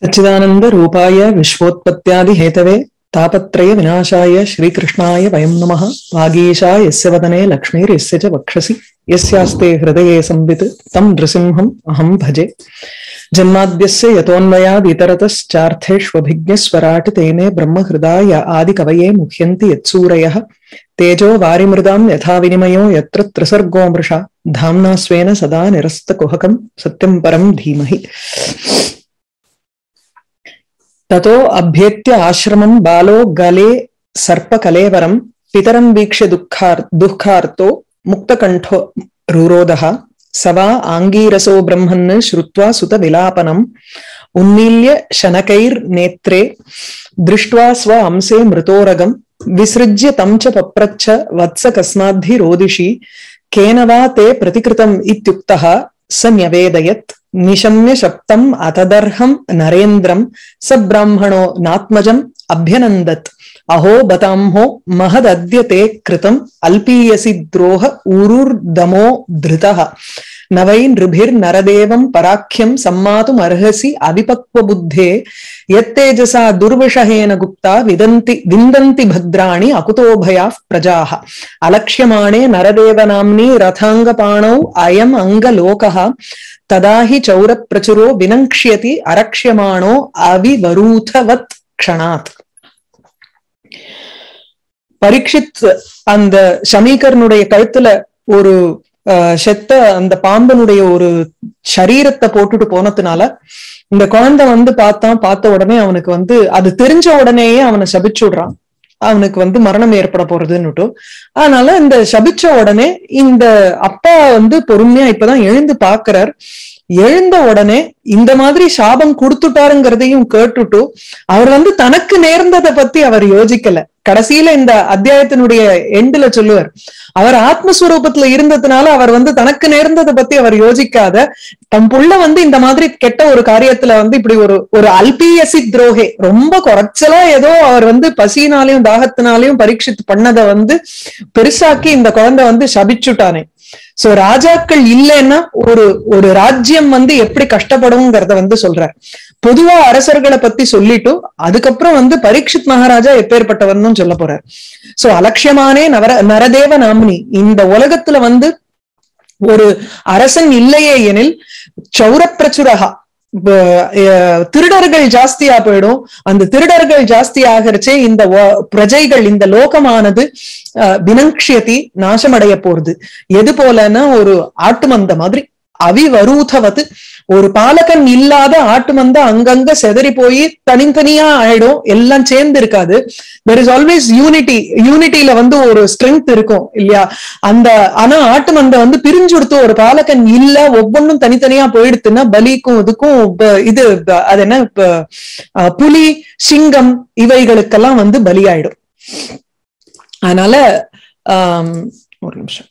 सच्चिदानंद रूपाय विश्वोत्पत्त्यादि Hathaway तापत्रय विनाशाय श्रीकृष्णाय वयं नमः वागीशा यस्य वदने लक्ष्मीर्यस्य च वक्षसि यस्यास्ते हृदये संवित् तं नृसिंहम् अहं भजे जन्माद्यस्य यतोऽन्वयादितरतश्चार्थेष्वभिज्ञस्वराट् तेने ब्रह्महृदाय आदिकवये मुह्यन्ति यत्सूरयः तेजो वारिमृदां यथा विनिमयो यत्र त्रिसर्गो मृषा धाम्ना स्वेन सदा निरस्तकुहकं सत्यं परं धीमहि ततो अभ्येत्य आश्रमं बालो गले सर्पकलेवरं पितरं वीक्ष्य दुःखार् दुःखार्तो मुक्तकण्ठो रुरोधः स वा आङ्गीरसो ब्रह्मन् श्रुत्वा सुतविलापनम् उन्मील्य शनकैर्नेत्रे दृष्ट्वा स्व अंसे मृतोरगम् विसृज्य तं च पप्रच्छ वत्स कस्माद्धि रोदिषि केन वा ते प्रतिकृतम् इत्युक्तः स न्यवेदयत् निशम्य शप्तम् अतदर्हं नरेन्द्रं स ब्राह्मणो नात्मजम् अभ्यनन्दत् अहो बतांहो महदद्य ते कृतम् अल्पीयसि द्रोह ऊरुर्दमो धृतः न वै नृभिर्नरदेवं पराख्यं सम्मातुमर्हसि अविपक्वबुद्धे यत्तेजसा दुर्विषहेन गुप्ता विदन्ति विन्दन्ति भद्राणि अकुतोभयाः प्रजाः अलक्ष्यमाणे नरदेवनाम्नि रथाङ्गपाणौ अयम् अङ्गलोकः तदा हि चौरप्रचुरो विनङ्क्ष्यति அரக்ஷ்யமானோ அவிவரூதவத் க்ஷணாத் பரீட்சித் அந்த ஷமீகரனுடைய கழுத்துல ஒரு செத்த அந்த பாம்பனுடைய ஒரு சரீரத்தை போட்டுட்டு போனதுனால இந்த குழந்தை வந்து பார்த்தான் பார்த்த உடனே அவனுக்கு வந்து அது தெரிஞ்ச உடனேயே அவனை சபிச்சு விடுறான் அவனுக்கு வந்து மரணம் ஏற்பட போறதுன்னுட்டு அதனால இந்த சபிச்ச உடனே இந்த அப்பா வந்து பொறுமையா இப்பதான் எழுந்து பாக்குறார் எழுந்த உடனே இந்த மாதிரி சாபம் கொடுத்துட்டாருங்கிறதையும் கேட்டுட்டு அவர் வந்து தனக்கு நேர்ந்ததை பத்தி அவர் யோசிக்கல கடைசியில இந்த அத்தியாயத்தினுடைய எண்டுல சொல்லுவார் அவர் ஆத்மஸ்வரூபத்துல இருந்ததுனால அவர் வந்து தனக்கு நேர்ந்ததை பத்தி அவர் யோசிக்காத தம் புள்ள வந்து இந்த மாதிரி கெட்ட ஒரு காரியத்துல வந்து இப்படி ஒரு ஒரு அல்பியசி துரோகே ரொம்ப குறைச்சலா ஏதோ அவர் வந்து பசினாலையும் தாகத்தினாலையும் பரீட்சித்து பண்ணதை வந்து பெருசாக்கி இந்த குழந்தை வந்து சபிச்சுட்டானே சோ ராஜாக்கள் இல்லைன்னா ஒரு ஒரு ராஜ்யம் வந்து எப்படி கஷ்டப்படுங்கிறத வந்து சொல்றார் பொதுவா அரசர்களை பத்தி சொல்லிட்டு அதுக்கப்புறம் வந்து பரீட்சித் மகாராஜா எப்பேற்பட்டவர்னு சொல்ல போறார் சோ அலட்சியமானே நவர நரதேவ நாமினி இந்த உலகத்துல வந்து ஒரு அரசன் இல்லையே எனில் சௌரப்பிரச்சுரகா திருடர்கள் ஜாஸ்தியா போயிடும் அந்த திருடர்கள் ஜாஸ்தி ஆகிறச்சே இந்த பிரஜைகள் இந்த லோகமானது வினங்ஷியதி நாசமடைய போறது எது போலன்னா ஒரு ஆட்டு மந்த மாதிரி அவிவரூதவது ஒரு பாலகன் இல்லாத ஆட்டு மந்த அங்கங்க செதறி போய் தனித்தனியா ஆயிடும் எல்லாம் சேர்ந்து இருக்காது தெர் இஸ் ஆல்வேஸ் யூனிட்டி யூனிட்டியில வந்து ஒரு ஸ்ட்ரென்த் இருக்கும் இல்லையா அந்த ஆனா ஆட்டு மந்த வந்து பிரிஞ்சுடுத்து ஒரு பாலகன் இல்ல ஒவ்வொன்றும் தனித்தனியா போயிடுத்துன்னா பலிக்கும் இதுக்கும் இது அது என்ன புலி சிங்கம் இவைகளுக்கெல்லாம் வந்து பலியாயிடும் அதனால ஆஹ் ஒரு நிமிஷம்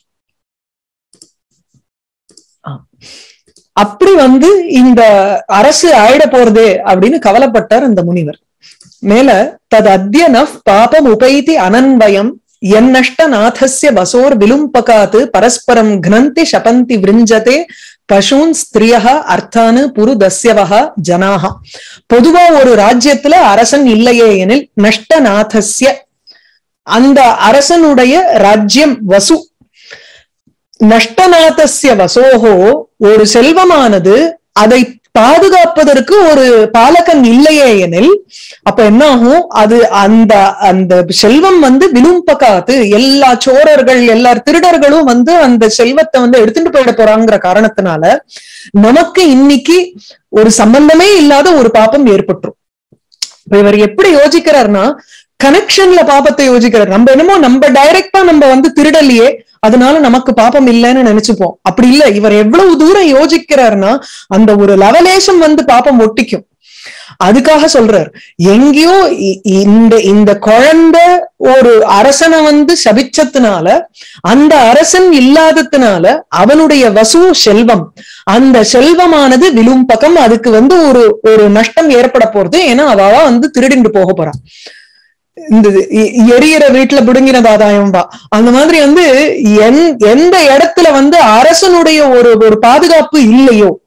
அப்படி வந்து இந்த அரசு ஆயிட போறதே அப்படின்னு கவலைப்பட்டார் அந்த முனிவர் மேல தது அத்திய நஃப் பாபம் உபைதி அனன்வயம் என்னஷ்ட நாதஸ்ய வசோர் விலும்பகாத்து பரஸ்பரம் கிணந்தி சபந்தி விரிஞ்சதே பசூன் ஸ்திரியா அர்த்தானு புரு தஸ்யவகா ஜனாகா பொதுவா ஒரு ராஜ்யத்துல அரசன் இல்லையே எனில் நஷ்டநாதஸ்ய அந்த அரசனுடைய ராஜ்யம் வசு நஷ்டநாதஸ்ய வசோகோ ஒரு செல்வமானது அதை பாதுகாப்பதற்கு ஒரு பாலகன் இல்லையே எனில் அப்ப என்ன ஆகும் அது அந்த அந்த செல்வம் வந்து விலும்பகாத்து எல்லா சோரர்கள் எல்லா திருடர்களும் வந்து அந்த செல்வத்தை வந்து எடுத்துட்டு போயிட போறாங்கிற காரணத்தினால நமக்கு இன்னைக்கு ஒரு சம்பந்தமே இல்லாத ஒரு பாப்பம் ஏற்பட்டுரும் இவர் எப்படி யோசிக்கிறார்னா கனெக்ஷன்ல பாப்பத்தை யோசிக்கிறார் நம்ம என்னமோ நம்ம டைரக்டா நம்ம வந்து திருடலையே அதனால நமக்கு பாப்பம் இல்லைன்னு நினைச்சுப்போம் அப்படி இல்ல இவர் எவ்வளவு தூரம் யோசிக்கிறாருன்னா அந்த ஒரு லவலேசம் வந்து பாப்பம் ஒட்டிக்கும் அதுக்காக சொல்றார் எங்கேயோ இந்த இந்த குழந்தை ஒரு அரசனை வந்து சபிச்சதுனால அந்த அரசன் இல்லாததுனால அவனுடைய வசு செல்வம் அந்த செல்வமானது விலும்பகம் அதுக்கு வந்து ஒரு ஒரு நஷ்டம் ஏற்பட போறது ஏன்னா அவாவா வந்து திருடிண்டு போக போறான் இந்த எரியற வீட்டுல பிடுங்கினது ஆதாயம் வா அந்த மாதிரி வந்து எந்த இடத்துல வந்து அரசனுடைய ஒரு ஒரு பாதுகாப்பு இல்லையோ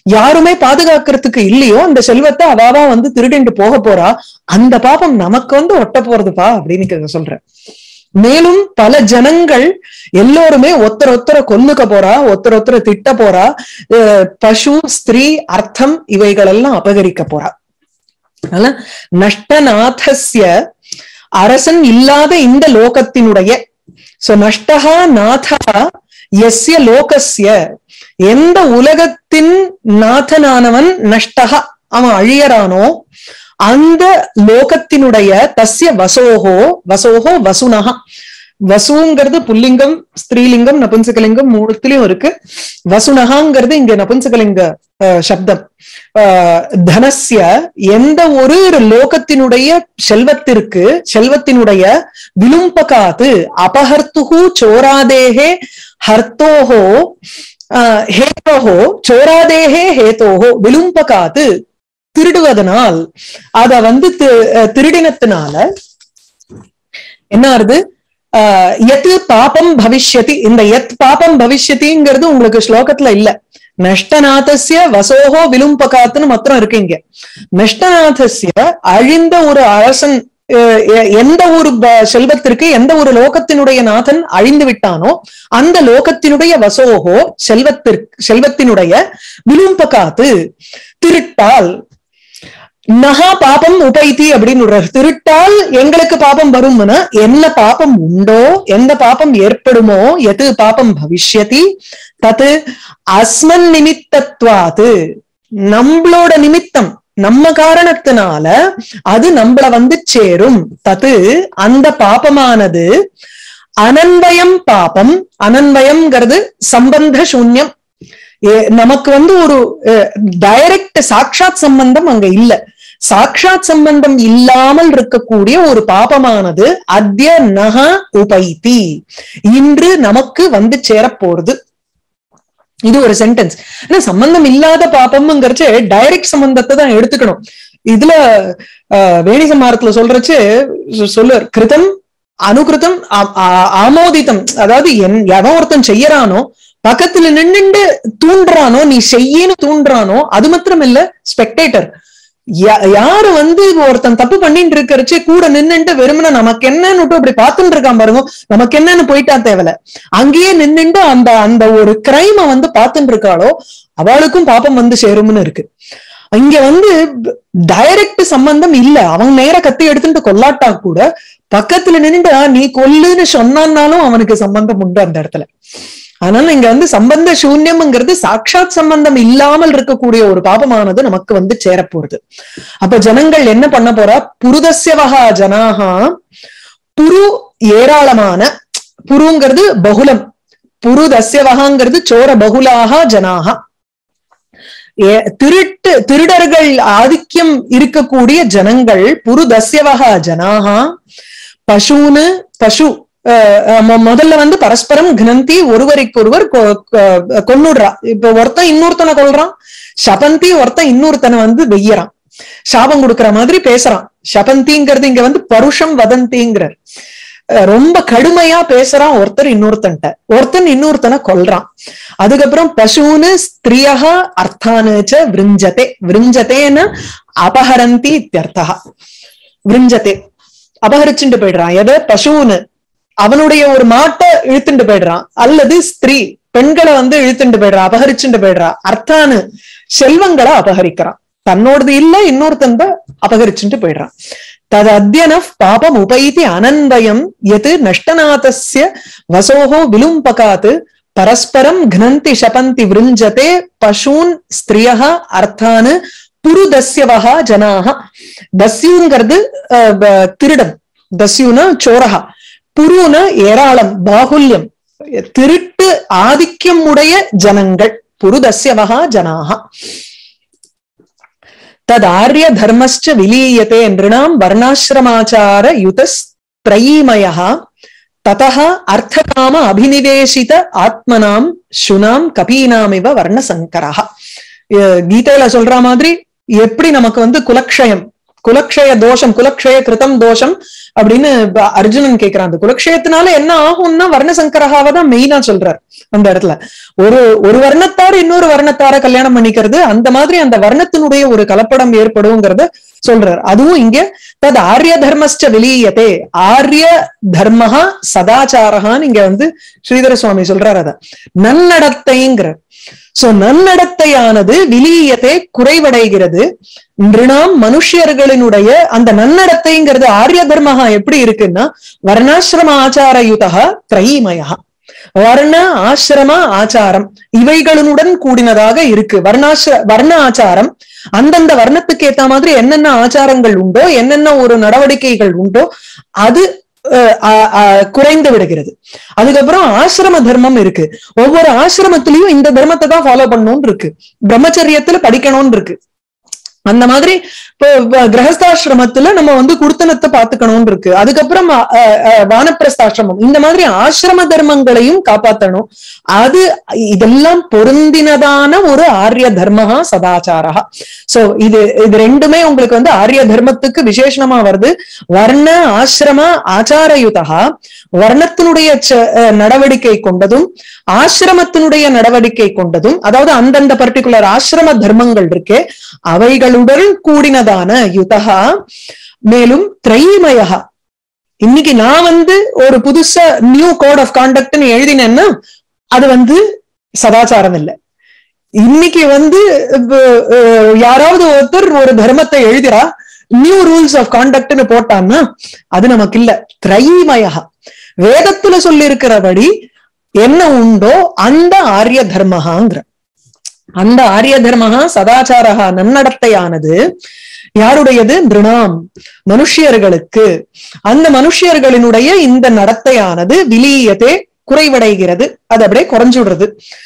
யாருமே பாதுகாக்கிறதுக்கு இல்லையோ அந்த செல்வத்தை அவாவா வந்து திருடிண்டு போக போறா அந்த பாபம் நமக்கு வந்து ஒட்ட போறதுப்பா அப்படின்னு சொல்றேன் மேலும் பல ஜனங்கள் எல்லோருமே ஒருத்தர் ஒருத்தர கொல்லுக்க போறா ஒருத்தர் ஒருத்தர திட்ட போறா பசு ஸ்திரீ அர்த்தம் இவைகள் எல்லாம் அபகரிக்க போறா அதனால நஷ்டநாதஸ்ய அரசன் இல்லாத இந்த லோகத்தினுடைய சோ நஷ்டகா நாதா எஸ்ய லோகஸ்ய எந்த உலகத்தின் நாதனானவன் நஷ்டகா அவன் அழியறானோ அந்த லோகத்தினுடைய தஸ்ய வசோகோ வசோகோ வசுனகா வசுங்கிறது புல்லிங்கம் ஸ்திரீலிங்கம் நபுன்சகலிங்கம் மூணுத்திலயும் இருக்கு வசுனகாங்கிறது இங்க நபுன்சகலிங்க சப்தம் தனசிய எந்த ஒரு லோகத்தினுடைய செல்வத்திற்கு செல்வத்தினுடைய விலும்பகாத்து அபஹர்த்துகு சோராதேகே ஹர்த்தோஹோ ஹேத்தோஹோ சோராதேகே ஹேத்தோஹோ விலும்பகாத்து திருடுவதனால் அத வந்து திருடினத்தினால என்ன ஆறுது எத் பாபம் பவிஷ்யதி இந்த எத் பாபம் பவிஷ்யதிங்கிறது உங்களுக்கு ஸ்லோகத்துல இல்ல நஷ்டநாதஸ்ய வசோகோ விலும்பகாத்துன்னு மாத்திரம் இருக்கு இங்க நஷ்டநாதஸ்ய அழிந்த ஒரு அரசன் எந்த ஒரு செல்வத்திற்கு எந்த ஒரு லோகத்தினுடைய நாதன் அழிந்து விட்டானோ அந்த லோகத்தினுடைய வசோகோ செல்வத்திற்கு செல்வத்தினுடைய விலும்பகாத்து திருட்டால் நகா பாபம் உபைத்தி அப்படின்னு திருட்டால் எங்களுக்கு பாபம் வரும்னா என்ன பாபம் உண்டோ எந்த பாபம் ஏற்படுமோ எது பாபம் பவிஷ்யதி தத்து அஸ்மன் நிமித்தத்வாது நம்மளோட நிமித்தம் நம்ம காரணத்தினால அது நம்மள வந்து சேரும் தது அந்த பாபமானது அனன்வயம் பாபம் அனன்வயம்ங்கிறது சம்பந்த சூன்யம் நமக்கு வந்து ஒரு டைரக்ட் சாட்சாத் சம்பந்தம் அங்க இல்ல சாட்சாத் சம்பந்தம் இல்லாமல் இருக்கக்கூடிய ஒரு பாபமானது அத்திய நக உபைத்தி இன்று நமக்கு வந்து சேரப்போறது இது ஒரு சென்டென்ஸ் ஆனா சம்பந்தம் இல்லாத பாப்பம்ங்கிறச்சு டைரக்ட் சம்பந்தத்தை தான் எடுத்துக்கணும் இதுல வேணி சமாரத்துல சொல்றச்சு சொல்லு கிருதம் அனுகிருதம் ஆமோதிதம் அதாவது என் எவன் ஒருத்தன் செய்யறானோ பக்கத்துல நின்னுண்டு தூண்டுறானோ நீ செய்யன்னு தூண்டுறானோ அது மாத்திரம் இல்ல ஸ்பெக்டேட்டர் யாரு வந்து ஒருத்தன் தப்பு பண்ணிட்டு இருக்கிறச்சு கூட நின்னுட்டு வெறுமன நமக்கு என்னன்னு அப்படி பார்த்துட்டு இருக்கான் பாருங்க நமக்கு என்னன்னு போயிட்டா தேவையில்ல அங்கேயே நின்னுட்டு அந்த அந்த ஒரு கிரைம வந்து பார்த்துட்டு இருக்காளோ அவளுக்கும் பாப்பம் வந்து சேரும்னு இருக்கு இங்க வந்து டைரக்ட் சம்பந்தம் இல்ல அவன் நேர கத்தி எடுத்துட்டு கொல்லாட்டா கூட பக்கத்துல நின்னுட்டு நீ கொல்லுன்னு சொன்னான்னாலும் அவனுக்கு சம்பந்தம் உண்டு அந்த இடத்துல அதனால இங்க வந்து சம்பந்த சூன்யம்ங்கிறது சாட்சாத் சம்பந்தம் இல்லாமல் இருக்கக்கூடிய ஒரு பாபமானது நமக்கு வந்து சேரப்போறது அப்ப ஜனங்கள் என்ன பண்ண போறா புருதஸ்யவகா ஜனாகா புரு ஏராளமான புருங்கிறது பகுலம் புருதஸ்யவகாங்கிறது சோர பகுலாக ஜனாகா திருட்டு திருடர்கள் ஆதிக்கம் இருக்கக்கூடிய ஜனங்கள் புருதஸ்யவகா ஜனாகா பசுன்னு பசு முதல்ல வந்து பரஸ்பரம் கினந்தி ஒருவருக்கொருவர் கொன்னுடுறா இப்ப ஒருத்தன் இன்னொருத்தனை கொள்றான் சபந்தி ஒருத்தன் இன்னொருத்தனை வந்து வெய்யறான் சாபம் கொடுக்கற மாதிரி பேசுறான் சபந்திங்கிறது இங்க வந்து பருஷம் வதந்திங்கிறார் ரொம்ப கடுமையா பேசுறான் ஒருத்தர் இன்னொருத்தன்ட்ட ஒருத்தன் இன்னொருத்தனை கொல்றான் அதுக்கப்புறம் பசுன்னு ஸ்திரியா அர்த்தானுச்ச விரிஞ்சதே விரிஞ்சதேன்னு அபஹரந்தி இத்தியர்த்தா விரிஞ்சதே அபகரிச்சுட்டு போயிடுறான் எதை பசுன்னு அவனுடைய ஒரு மாட்டை இழுத்துட்டு போயிடுறான் அல்லது ஸ்திரீ பெண்களை வந்து இழுத்துட்டு போயிடுறான் அபகரிச்சுட்டு போயிடுறான் அர்த்தானு செல்வங்களை அபகரிக்கிறான் தன்னோடது இல்ல இன்னொருத்தன் அபகரிச்சுட்டு போயிடுறான் தது அத்தியன பாபம் உபைதி அனன்வயம் எது நஷ்டநாதஸ்ய வசோகோ விலும்பகாத்து பரஸ்பரம் கினந்தி சபந்தி விருஞ்சதே பசூன் ஸ்திரியா அர்த்தானு புரு தஸ்யவகா ஜனாக தஸ்யுங்கிறது திருடன் தஸ்யுனா சோரகா புருன ஏராளம் பாகுல்யம் திருட்டு ஆதிக்கம் உடைய ஜனங்கள் புருதஸ்யவகா ஜனாக ததாரிய தர்மஸ்ச விலீயத்தே நிருணாம் வர்ணாசிரமாச்சார யுதஸ்திரயீமயா ததா அர்த்தகாம அபினிவேசித ஆத்மனாம் சுனாம் கபீனாம் இவ வர்ணசங்கரா கீதையில சொல்ற மாதிரி எப்படி நமக்கு வந்து குலக்ஷயம் குலக்ஷய தோஷம் குலக்ஷய கிருதம் தோஷம் அப்படின்னு ப- அர்ஜுனன் கேக்குறான் அந்த குலக்ஷயத்தினால என்ன ஆகும்னா வர்ணசங்கரகாவை தான் மெயினா சொல்றார் அந்த இடத்துல ஒரு ஒரு வர்ணத்தார் இன்னொரு வர்ணத்தார கல்யாணம் பண்ணிக்கிறது அந்த மாதிரி அந்த வர்ணத்தினுடைய ஒரு கலப்படம் ஏற்படுங்கிறத சொல்றார் அதுவும் இங்க தது ஆரிய தர்மஸ்ட வெளியத்தே ஆரிய தர்மஹா சதாச்சாரஹான்னு இங்க வந்து ஸ்ரீதர சுவாமி சொல்றார் அத நன்னடத்தைங்கிற சோ நன்னடத்தையானது விலீயத்தை குறைவடைகிறது நிருணாம் மனுஷியர்களினுடைய அந்த நன்னடத்தைங்கிறது ஆரிய தர்மஹா எப்படி இருக்குன்னா வர்ணாசிரம ஆச்சாரயுதா திரைமயா வர்ண ஆசிரம ஆச்சாரம் இவைகளுடன் கூடினதாக இருக்கு வர்ணாசிர வர்ண ஆச்சாரம் அந்தந்த வர்ணத்துக்கு ஏத்த மாதிரி என்னென்ன ஆச்சாரங்கள் உண்டோ என்னென்ன ஒரு நடவடிக்கைகள் உண்டோ அது அஹ், அஹ், அஹ், குறைந்து விடுகிறது அதுக்கப்புறம் ஆசிரம தர்மம் இருக்கு ஒவ்வொரு ஆசிரமத்திலயும் இந்த தர்மத்தை தான் ஃபாலோ பண்ணணும்னு இருக்கு பிரம்மச்சரியத்துல படிக்கணும்னு இருக்கு அந்த மாதிரி இப்போ வ- கிரகஸ்தாசிரமத்துல நம்ம வந்து குடுத்தனத்தை பாத்துக்கணும்னு இருக்கு அதுக்கப்புறம் அ, அ, அ, வானப்பிரஸ்தாசிரமம் இந்த மாதிரி ஆசிரம தர்மங்களையும் காப்பாத்தணும் அது இதெல்லாம் பொருந்தினதான ஒரு ஆரிய தர்மஹா சதாச்சாரா சோ இது இது ரெண்டுமே உங்களுக்கு வந்து ஆரிய தர்மத்துக்கு விசேஷணமா வருது வர்ண ஆசிரம ஆச்சாரயுதா வர்ணத்தினுடைய ச- அஹ் நடவடிக்கை கொண்டதும் ஆசிரமத்தினுடைய நடவடிக்கை கொண்டதும் அதாவது அந்தந்த பர்டிகுலர் ஆசிரம தர்மங்கள் இருக்கே அவைகளுடன் கூடினதான யுதகா மேலும் திரைமயா இன்னைக்கு நான் வந்து ஒரு புதுசா நியூ கோட் ஆஃப் கான்டக்ட்னு எழுதினேன்னா அது வந்து சதாச்சாரம் இல்லை இன்னைக்கு வந்து அஹ், அஹ், யாராவது ஒருத்தர் ஒரு தர்மத்தை எழுதுறா நியூ ரூல்ஸ் ஆஃப் கான்டக்ட்னு போட்டான்னா அது நமக்கு இல்ல திரைமயா வேதத்துல சொல்லி இருக்கிறபடி என்ன உண்டோ அந்த ஆரிய தர்மஹாங்கிற அந்த ஆரிய தர்மஹா சதாச்சாரஹா நன்னடத்தையானது யாருடையது நிருணாம் மனுஷியர்களுக்கு அந்த மனுஷியர்களினுடைய இந்த நடத்தையானது விலீயத்தே குறைவடைகிறது அது அப்படியே குறைஞ்சுடுறது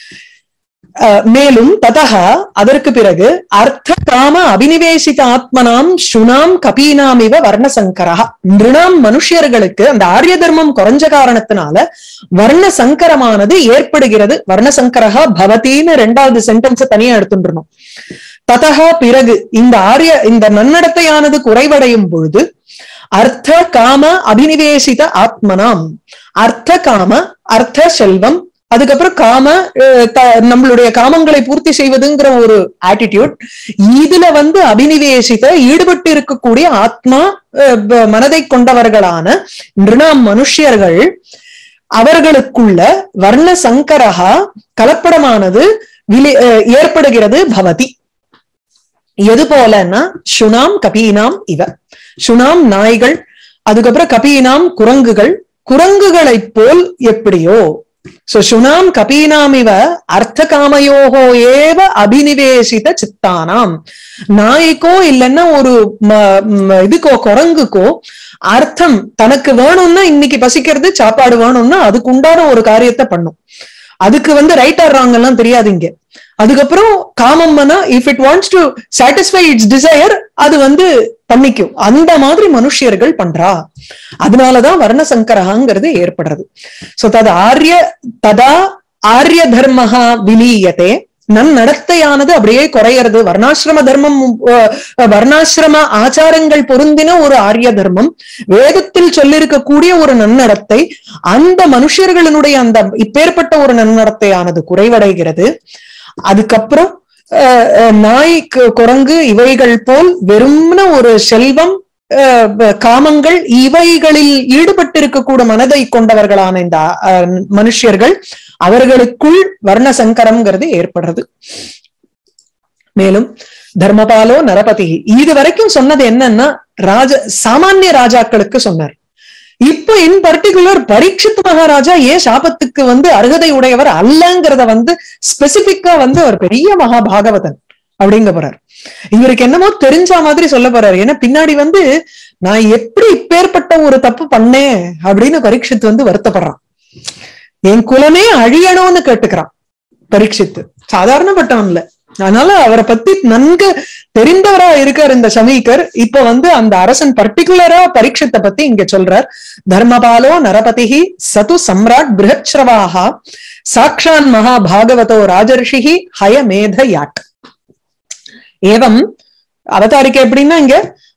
அஹ் மேலும் ததகா அதற்கு பிறகு அர்த்த காம அபினிவேசித ஆத்மனாம் சுனாம் கபீனாம் இவ வர்ணசங்கரா நிருணாம் மனுஷியர்களுக்கு அந்த ஆரிய தர்மம் குறைஞ்ச காரணத்தினால வர்ண சங்கரமானது ஏற்படுகிறது வர்ணசங்கரஹா பவதின்னு ரெண்டாவது சென்டென்ஸ் தனியா எடுத்துட்டுருணும் ததகா பிறகு இந்த ஆரிய இந்த நன்னடத்தையானது குறைவடையும் பொழுது அர்த்த காம அபினிவேசித ஆத்மனாம் அர்த்த காம அர்த்த செல்வம் அதுக்கப்புறம் காம அஹ், த- நம்மளுடைய காமங்களை பூர்த்தி செய்வதுங்கிற ஒரு ஆட்டிடியூட் இதுல வந்து அபினிவேசித ஈடுபட்டு இருக்கக்கூடிய ஆத்மா அஹ், ப- மனதை கொண்டவர்களான நிருணாம் மனுஷ்யர்கள் அவர்களுக்குள்ள வர்ண சங்கரஹா கலப்படமானது விலை- அஹ், ஏற்படுகிறது பவதி எது போலன்னா சுனாம் கபீனாம் இவ சுனாம் நாய்கள் அதுக்கப்புறம் கபீனாம் குரங்குகள் குரங்குகளைப் போல் எப்படியோ சோ சுனாம் கபீனாம் இவ அர்த்த காமயோகோ ஏவ அபினிவேசித சித்தானாம் நாய்க்கோ இல்லைன்னா ஒரு ம- ம- இதுக்கோ குரங்குக்கோ அர்த்தம் தனக்கு வேணும்னா இன்னைக்கு பசிக்கிறது சாப்பாடு வேணும்னா அதுக்கு உண்டான ஒரு காரியத்தை பண்ணும் அதுக்கு வந்து ரைட் ஆர் ராங் எல்லாம் தெரியாது இங்க அதுக்கப்புறம் காமம்னா if it wants to satisfy its desire அது வந்து பண்ணிக்கும் அந்த மாதிரி மனுஷியர்கள் பண்றா அதனாலதான் வர்ணசங்கரகாங்கிறது ஏற்படுறது சோ தது ஆரிய ததா ஆரிய தர்மஹா விலீயத்தே நன்னடத்தையானது அப்படியே குறையிறது வர்ணாசிரம தர்மம் அஹ், வர்ணாசிரம ஆச்சாரங்கள் பொருந்தின ஒரு ஆரிய தர்மம் வேதத்தில் சொல்லியிருக்கக்கூடிய ஒரு நன்னடத்தை அந்த மனுஷர்களினுடைய அந்த இப்பேற்பட்ட ஒரு நன்னடத்தையானது குறைவடைகிறது அதுக்கப்புறம் அஹ், அஹ், நாய் கு- குரங்கு இவைகள் போல் வெறும்ன ஒரு செல்வம் அஹ், ப- காமங்கள் இவைகளில் ஈடுபட்டிருக்கக்கூட மனதை கொண்டவர்களான இந்த அஹ், மனுஷியர்கள் அவர்களுக்குள் வர்ண சங்கரம்ங்கிறது ஏற்படுறது மேலும் தர்மபாலோ நரபதி இது வரைக்கும் சொன்னது என்னன்னா ராஜ சாமானிய ராஜாக்களுக்கு சொன்னார் இப்ப இன் பர்டிகுலர் பரீட்சித் மகாராஜா ஏன் சாபத்துக்கு வந்து அருகதை உடையவர் அல்லங்கிறத வந்து ஸ்பெசிபிக்கா வந்து அவர் பெரிய மகாபாகவதன் அப்படிங்க போறார் இவருக்கு என்னமோ தெரிஞ்ச மாதிரி சொல்ல போறாரு ஏன்னா பின்னாடி வந்து நான் எப்படி இப்பேற்பட்ட ஒரு தப்பு பண்ணேன் அப்படின்னு பரீட்சித் வந்து வருத்தப்படுறான் என் குலமே அழியணும்னு கேட்டுக்கிறான் பரீட்சித்து சாதாரணப்பட்டவன் இல்ல அதனால அவரை பத்தி நன்கு தெரிந்தவரா இருக்கார் இந்த சமீகர் இப்ப வந்து அந்த அரசன் பர்டிகுலரா பரீட்சத்தை பத்தி இங்க சொல்றார் தர்மபாலோ நரபதிஹி சது சம்ராட் பிருஹத்ஸ்ரவாஹா சாக்ஷான் மகா பாகவதோ ராஜர்ஷிஹி ஹயமேத யாட் ஏவம் அவதாரிக்கை எப்படின்னா இங்க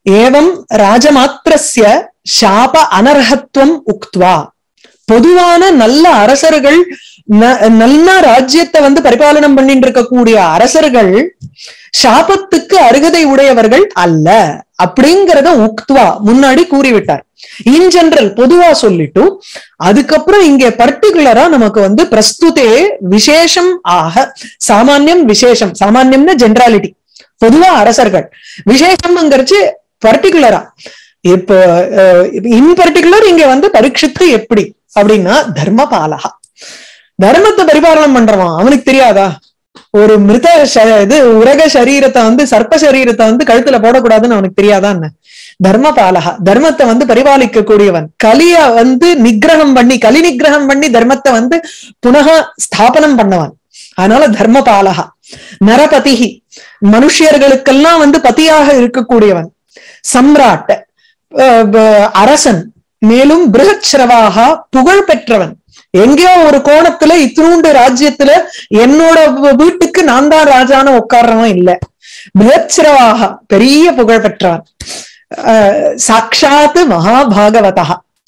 ஏவம் ராஜமாத்திரஸ்ய சாப அனர்ஹத்துவம் உக்த்வா பொதுவான நல்ல அரசர்கள் ந- நல்ல ராஜ்யத்தை வந்து பரிபாலனம் பண்ணிட்டு இருக்கக்கூடிய அரசர்கள் சாபத்துக்கு அருகதை உடையவர்கள் அல்ல அப்படிங்கறத உக்துவா முன்னாடி கூறிவிட்டார் இன் ஜெனரல் பொதுவா சொல்லிட்டு அதுக்கப்புறம் இங்க பர்டிகுலரா நமக்கு வந்து பிரஸ்துதே விசேஷம் ஆக சாமானியம் விசேஷம் சாமானியம்னா ஜென்ராலிட்டி பொதுவா அரசர்கள் விசேஷம்ங்கிறச்சு பர்டிகுலரா இப்போ இன் பர்டிகுலர் இங்க வந்து பரீட்சித்து எப்படி அப்படின்னா தர்மபாலகா தர்மத்தை பரிபாலனம் பண்றவன் அவனுக்கு தெரியாதா ஒரு மிருத ச- இது உரக சரீரத்தை வந்து சர்ப்ப சரீரத்தை வந்து கழுத்துல போடக்கூடாதுன்னு அவனுக்கு தெரியாதா என்ன தர்மபாலகா தர்மத்தை வந்து பரிபாலிக்க கூடியவன் கலிய வந்து நிக்கிரகம் பண்ணி கலி நிக்கிரகம் பண்ணி தர்மத்தை வந்து புனக ஸ்தாபனம் பண்ணவன் அதனால தர்மபாலகா நரபதிகி மனுஷியர்களுக்கெல்லாம் வந்து பதியாக இருக்கக்கூடியவன் சம்ராட் அஹ் ப- அரசன் மேலும் பிருகச்சிரவாகா புகழ் பெற்றவன் எங்கேயோ ஒரு கோணத்துல இத்தினூண்டு ராஜ்யத்துல என்னோட வீ- வீட்டுக்கு நான் தான் ராஜான உட்கார்றவன் இல்ல பிருகச்சிரவாகா பெரிய புகழ் பெற்றவன் அஹ் சாக்ஷாத் மகாபாகவதா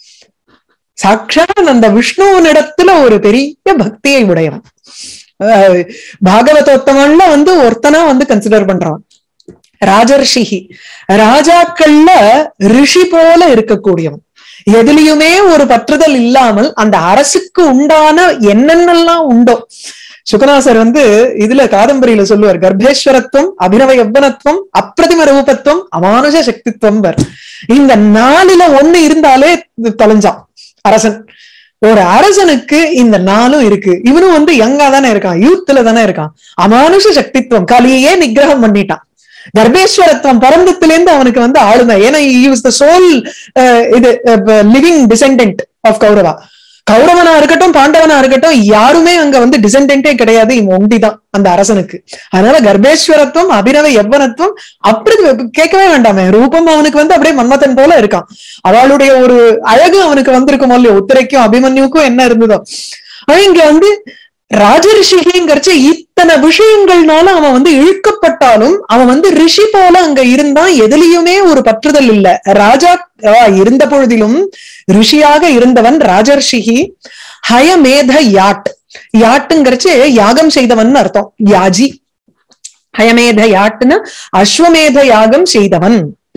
சாக்ஷாத் அந்த விஷ்ணுவனிடத்துல ஒரு பெரிய பக்தியை உடையவன் அஹ் பாகவதோத்தமன்ல வந்து ஒருத்தனா வந்து கன்சிடர் பண்றான் ராஜர்ஷிஹி ராஜாக்கள்ல ரிஷி போல இருக்கக்கூடியவன் எதுலயுமே ஒரு பற்றுதல் இல்லாமல் அந்த அரசுக்கு உண்டான என்னென்னலாம் உண்டோ சுகநாசர் வந்து இதுல காதம்பரியில சொல்லுவார் கர்ப்பேஸ்வரத்துவம் அபிநவ யவ்வனத்துவம் அப்பிரதிம ரூபத்துவம் அமானுஷ சக்தித்துவம் வர் இந்த நாலுல ஒண்ணு இருந்தாலே தொலைஞ்சான் அரசன் ஒரு அரசனுக்கு இந்த நாளும் இருக்கு இவனும் வந்து யங்கா தானே இருக்கான் யூத்ல தானே இருக்கான் அமானுஷ சக்தித்துவம் கலியே நிகிரகம் பண்ணிட்டான் கர்ப்பேஸ்வரத்துவம் பிறந்தத்துல இருந்து அவனுக்கு வந்து ஆளுமை ஏன்னா யூஸ் த சோல் இது லிவிங் டிசெண்டன்ட் ஆஃப் கௌரவா கௌரவனா இருக்கட்டும் பாண்டவனா இருக்கட்டும் யாருமே அங்க வந்து டிசெண்டன்டே கிடையாது இவன் ஒண்டிதான் அந்த அரசனுக்கு அதனால கர்ப்பேஸ்வரத்துவம் அபிநவ யவ்வனத்துவம் அப்படி கேட்கவே வேண்டாமே ரூபம் அவனுக்கு வந்து அப்படியே மன்மதன் போல இருக்கான் அவளுடைய ஒரு அழகு அவனுக்கு வந்திருக்குமோ இல்லையோ உத்திரைக்கும் அபிமன்யுக்கும் என்ன இருந்ததோ ஆனா இங்க வந்து ராஜரிஷிங்கிறச்சு இத்தனை விஷயங்கள்னால அவன் வந்து இழுக்கப்பட்டாலும் அவன் வந்து ரிஷி போல அங்க இருந்தான் எதுலயுமே ஒரு பற்றுதல் இல்ல ராஜா ஆஹ் இருந்த பொழுதிலும் ரிஷியாக இருந்தவன் ராஜர்ஷிகி ஹயமேத யாட் யாட்டுங்கிறச்சு யாகம் செய்தவன் அர்த்தம் யாஜி ஹயமேத யாட்டுன்னு அஸ்வமேத யாகம் செய்தவன்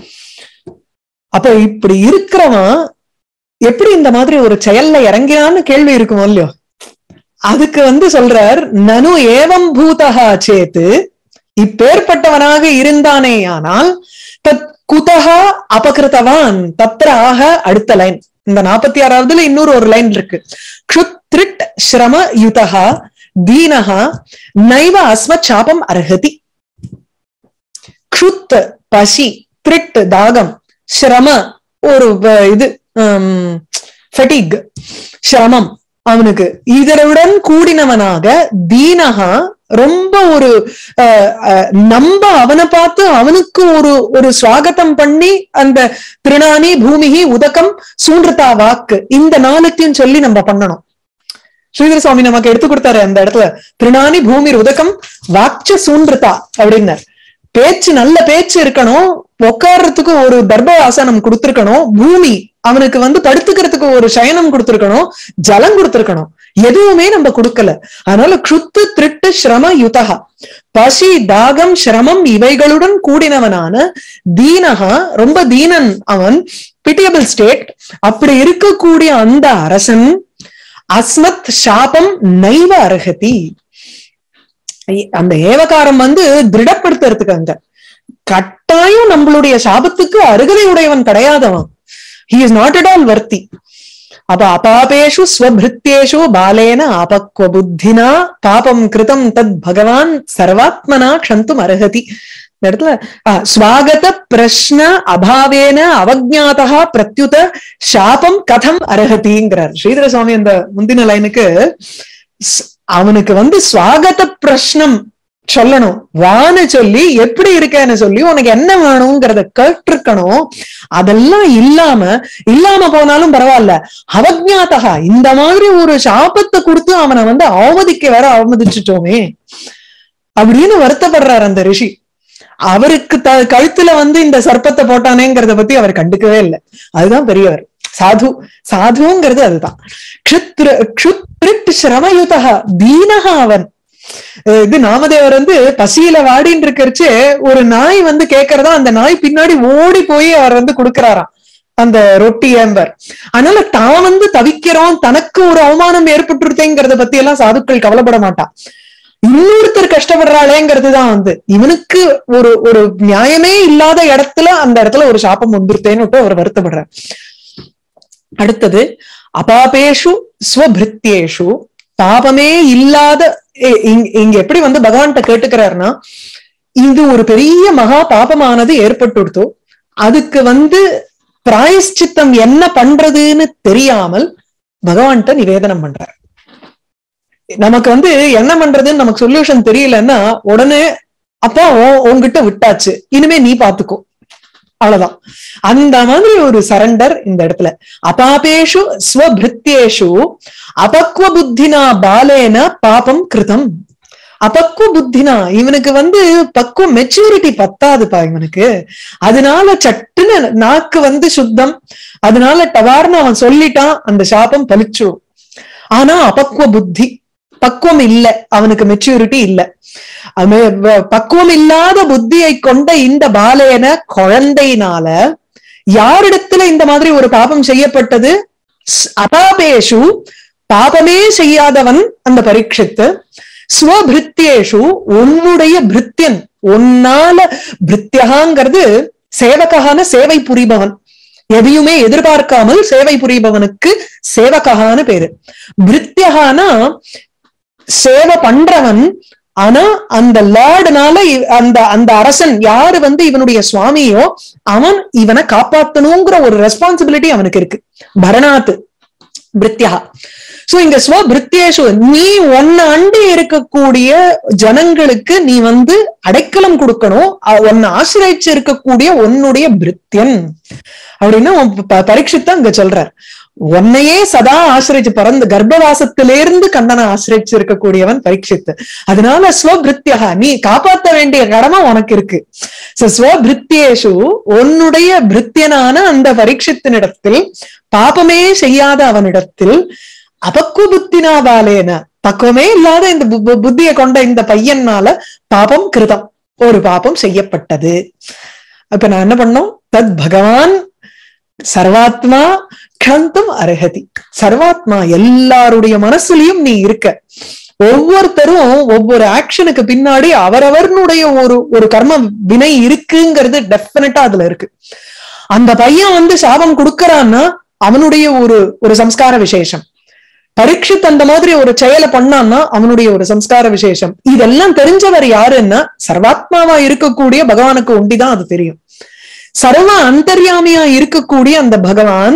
அப்போ இப்படி இருக்கிறவன் எப்படி இந்த மாதிரி ஒரு செயல்ல இறங்கினான்னு கேள்வி இருக்குமோ இல்லையோ அதுக்கு வந்து சொல்றார் நனு ஏவம் பூதகா சேத்து இப்பேற்பட்டவனாக இருந்தானேயானால் தத் குதகா அபகிருத்தவான் தத்ர ஆக அடுத்த லைன் இந்த நாற்பத்தி ஆறாவதுல இன்னொரு ஒரு லைன் இருக்கு க்ஷுத்ரிட் ஸ்ரம யுதகா தீனகா நைவ அஸ்ம சாபம் அர்ஹதி க்ஷுத் பசி த்ரிட் தாகம் ஸ்ரம ஒரு வ- இது ஃபெட்டிக் சிரமம் அவனுக்கு இதனுடன் கூடினவனாக தீனகா ரொம்ப ஒரு அஹ், அஹ், நம்ப அவனை பார்த்து அவனுக்கு ஒரு ஒரு சுவாகத்தம் பண்ணி அந்த திருநாணி பூமிகி உதகம் சூன்றதா வாக்கு இந்த நாளுத்தையும் சொல்லி நம்ம பண்ணணும் ஸ்ரீதர சுவாமி நமக்கு எடுத்து கொடுத்தாரு அந்த இடத்துல திருநாணி பூமி உதகம் வாக்ச சூன்றதா அப்படின்னார் பேச்சு நல்ல பேச்சு இருக்கணும் உட்கார்றதுக்கு ஒரு தர்ப ஆசனம் கொடுத்திருக்கணும் பூமி அவனுக்கு வந்து படுத்துக்கிறதுக்கு ஒரு சயனம் கொடுத்திருக்கணும் ஜலம் கொடுத்திருக்கணும் எதுவுமே நம்ம கொடுக்கல அதனால க்ஷுத்து திருட்டு ஸ்ரம யுதகா பசி தாகம் சிரமம் இவைகளுடன் கூடினவனான தீனகா ரொம்ப தீனன் அவன் பிட்டியபிள் ஸ்டேட் அப்படி இருக்கக்கூடிய அந்த அரசன் அஸ்மத் சாபம் நைவ அருகதி அந்த ஏவகாரம் வந்து திருடப்படுத்துறதுக்கு அங்க கட்டாயம் நம்மளுடைய சாபத்துக்கு அருகதை உடையவன் கிடையாதவன் he is not at all worthy அப்ப அபாபேஷு ஸ்வபிருத்தியேஷு பாலேன ஆபக்வ புத்தினா பாபம் கிருதம் தத் பகவான் சர்வாத்மனா க்ஷந்தும் அருகதி இந்த இடத்துல ஆ, ஸ்வாகத பிரஷ்ன அபாவேன அவஜாதா பிரத்யுத சாபம் கதம் அருகதிங்கிறார் ஸ்ரீதர சுவாமி அந்த முந்தின லைனுக்கு ஸ்- அவனுக்கு வந்து ஸ்வாகத பிரஷ்னம் சொல்லணும் வான்னு சொல்லி எப்படி இருக்கேன்னு சொல்லி உனக்கு என்ன வேணுங்கிறத கேட்டிருக்கணும் அதெல்லாம் இல்லாம இல்லாம போனாலும் பரவாயில்ல அவஜாத்தகா இந்த மாதிரி ஒரு சாபத்தை கொடுத்து அவனை வந்து அவமதிக்க வேற அவமதிச்சுட்டோமே அப்படின்னு வருத்தப்படுறார் அந்த ரிஷி அவருக்கு த கழுத்துல வந்து இந்த சர்ப்பத்தை போட்டானேங்கிறத பத்தி அவர் கண்டுக்கவே இல்லை அதுதான் பெரியவர் சாது சாதுங்கிறது அதுதான் க்ஷுத்ர க்ஷுத்ரிட் சிரமயுதா தீனகா அவன் அஹ் இது நாமதேவர் வந்து பசியில வாடின்னு இருக்கிறச்சு ஒரு நாய் வந்து கேட்கறதா அந்த நாய் பின்னாடி ஓடி போய் அவர் வந்து கொடுக்கறாராம் அந்த ரொட்டி ஏம்பர் அதனால தான் வந்து தவிக்கிறோம் தனக்கு ஒரு அவமானம் ஏற்பட்டுருத்தேங்கிறத பத்தி எல்லாம் சாதுக்கள் கவலைப்பட மாட்டான் இன்னொருத்தர் கஷ்டப்படுறாளேங்கிறது தான் வந்து இவனுக்கு ஒரு ஒரு நியாயமே இல்லாத இடத்துல அந்த இடத்துல ஒரு சாபம் வந்துருத்தேன்னு அவர் வருத்தப்படுறார் அடுத்தது அபாபேஷு ஸ்வபிருத்தியேஷு பாபமே இல்லாத இ- இங்க இங்க எப்படி வந்து பகவான்கிட்ட கேட்டுக்கிறாருன்னா இது ஒரு பெரிய மகா பாபமானது ஏற்பட்டுடுத்தோ அதுக்கு வந்து பிராயஷ்சித்தம் என்ன பண்றதுன்னு தெரியாமல் பகவான்கிட்ட நிவேதனம் பண்றார் நமக்கு வந்து என்ன பண்றதுன்னு நமக்கு சொல்யூஷன் தெரியலன்னா உடனே அப்பா உன்- உன்கிட்ட விட்டாச்சு இனிமே நீ பாத்துக்கோ அவ்வளவுதான் அந்த மாதிரி ஒரு சரண்டர் இந்த இடத்துல அபாபேஷு ஸ்வபிருத்தியேஷு அபக்வ புத்தினா பாலேன பாபம் கிருதம் அபக்வ புத்தினா இவனுக்கு வந்து பக்குவ மெச்சூரிட்டி பத்தாதுப்பா இவனுக்கு அதனால சட்டுன்னு நாக்கு வந்து சுத்தம் அதனால டவார்னு அவன் சொல்லிட்டான் அந்த சாபம் பலிச்சிடும் ஆனா அபக்வ புத்தி பக்குவம் இல்ல அவனுக்கு மெச்சூரிட்டி இல்ல அவன் வ- பக்குவம் இல்லாத புத்தியை கொண்ட இந்த பாலேன குழந்தையினால யாரிடத்துல இந்த மாதிரி ஒரு பாபம் செய்யப்பட்டது ஸ்- அபாபேஷு பாபமே செய்யாதவன் அந்த பரீட்சித்து ஸ்வபிருத்தியேஷு உன்னுடைய பிருத்தியன் உன்னால பிருத்தியகாங்கிறது சேவககான சேவை புரிபவன் எதையுமே எதிர்பார்க்காமல் சேவை புரிபவனுக்கு சேவககான்னு பேரு பிருத்தியகானா சேவை பண்றவன் ஆனா அந்த லார்டுனால இ- அந்த அந்த அரசன் யாரு வந்து இவனுடைய சுவாமியோ அவன் இவனை காப்பாத்தணுங்கிற ஒரு ரெஸ்பான்சிபிலிட்டி அவனுக்கு இருக்கு பரணாத்து பிரித்யா சோ இங்க ஸ்வ பிரித்யேஷு நீ உன்னை அண்டி இருக்கக்கூடிய ஜனங்களுக்கு நீ வந்து அடைக்கலம் கொடுக்கணும் அ- உன்னை ஆசிரியச்சு இருக்கக்கூடிய உன்னுடைய பிரித்யன் அப்படின்னா உன் ப- பரீட்சித்து அங்க சொல்றார் உன்னையே சதா ஆசிரிச்சு பிறந்து கர்ப்பவாசத்திலிருந்து கண்ணனை ஆசிரிச்சு இருக்கக்கூடியவன் பரீட்சித்து அதனால ஸ்வபிருத்தியா நீ காப்பாத்த வேண்டிய கடமை உனக்கு இருக்கு So, ஸ்வபிருத்தியேஷு உன்னுடைய பிருத்தியனான அந்த பரீட்சித்தினிடத்தில் பாபமே செய்யாத அவனிடத்தில் அபக்குவ புத்தினா பாலேன பக்குவமே இல்லாத இந்த பு- பு- புத்தியை கொண்ட இந்த பையனால பாபம் கிருதம் ஒரு பாபம் செய்யப்பட்டது அப்ப நான் என்ன பண்ணோம் தத் பகவான் சர்வாத்மா கந்தும் அருகதி சர்வாத்மா எல்லாருடைய மனசுலயும் நீ இருக்க ஒவ்வொருத்தரும் ஒவ்வொரு ஆக்ஷனுக்கு பின்னாடி அவரவர்னுடைய ஒரு ஒரு கர்ம வினை இருக்குங்கிறது டெஃபினட்டா அதுல இருக்கு அந்த பையன் வந்து சாபம் கொடுக்கறான்னா அவனுடைய ஒரு ஒரு சம்ஸ்கார விசேஷம் பரீட்சித் அந்த மாதிரி ஒரு செயலை பண்ணான்னா அவனுடைய ஒரு சம்ஸ்கார விசேஷம் இதெல்லாம் தெரிஞ்சவர் யாருன்னா சர்வாத்மாவா இருக்கக்கூடிய பகவானுக்கு ஒண்டிதான் அது தெரியும் சர்வ அந்தர்யாமியா இருக்கக்கூடிய அந்த பகவான்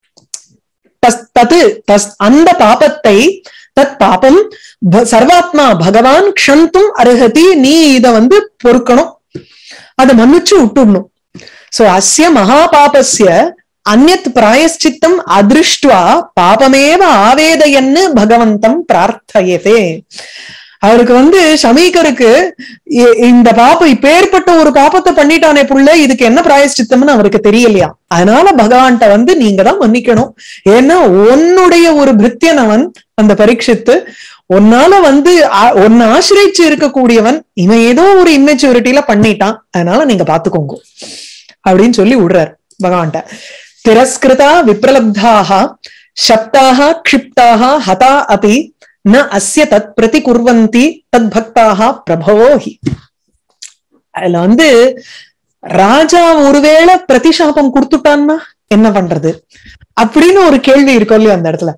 தஸ் தது தஸ் அந்த பாபத்தை தத் பாபம் ப- சர்வாத்மா பகவான் க்ஷந்தும் அருகதி நீ இத வந்து பொறுக்கணும் அதை மன்னிச்சு விட்டுடணும் சோ அஸ்ய மகாபாபஸ்ய அந்நத் பிராயஷ்சித்தம் அதிருஷ்டுவா பாபமேவ ஆவேதயன்னு பகவந்தம் பிரார்த்தயதே அவருக்கு வந்து ஷமீகருக்கு இ- இந்த பாப்பம் இப்பேற்பட்ட ஒரு பாப்பத்தை பண்ணிட்டானே புள்ள இதுக்கு என்ன பிராயஷ்சித்தம்னு அவருக்கு தெரியலையா அதனால பகவான்கிட்ட வந்து நீங்க தான் மன்னிக்கணும் ஏன்னா உன்னுடைய ஒரு பிரித்தியனவன் அந்த பரீட்சித்து உன்னால வந்து ஆ- உன்னை ஆசிரியச்சு இருக்கக்கூடியவன் இவன் ஏதோ ஒரு இம்மெச்சூரிட்டியில பண்ணிட்டான் அதனால நீங்க பாத்துக்கோங்க அப்படின்னு சொல்லி விடுறார் பகவான்கிட்ட திரஸ்கிருதா விப்ரலப்தாக சப்தாக க்ஷிப்தாக ஹதா அபி ந அஸ்ய தத் பிரதி குர்வந்தி தத் பக்தாக பிரபவோஹி அதுல வந்து ராஜா ஒருவேளை பிரதிசாபம் கொடுத்துட்டான்னா என்ன பண்றது அப்படின்னு ஒரு கேள்வி இருக்கும் இல்லையா அந்த இடத்துல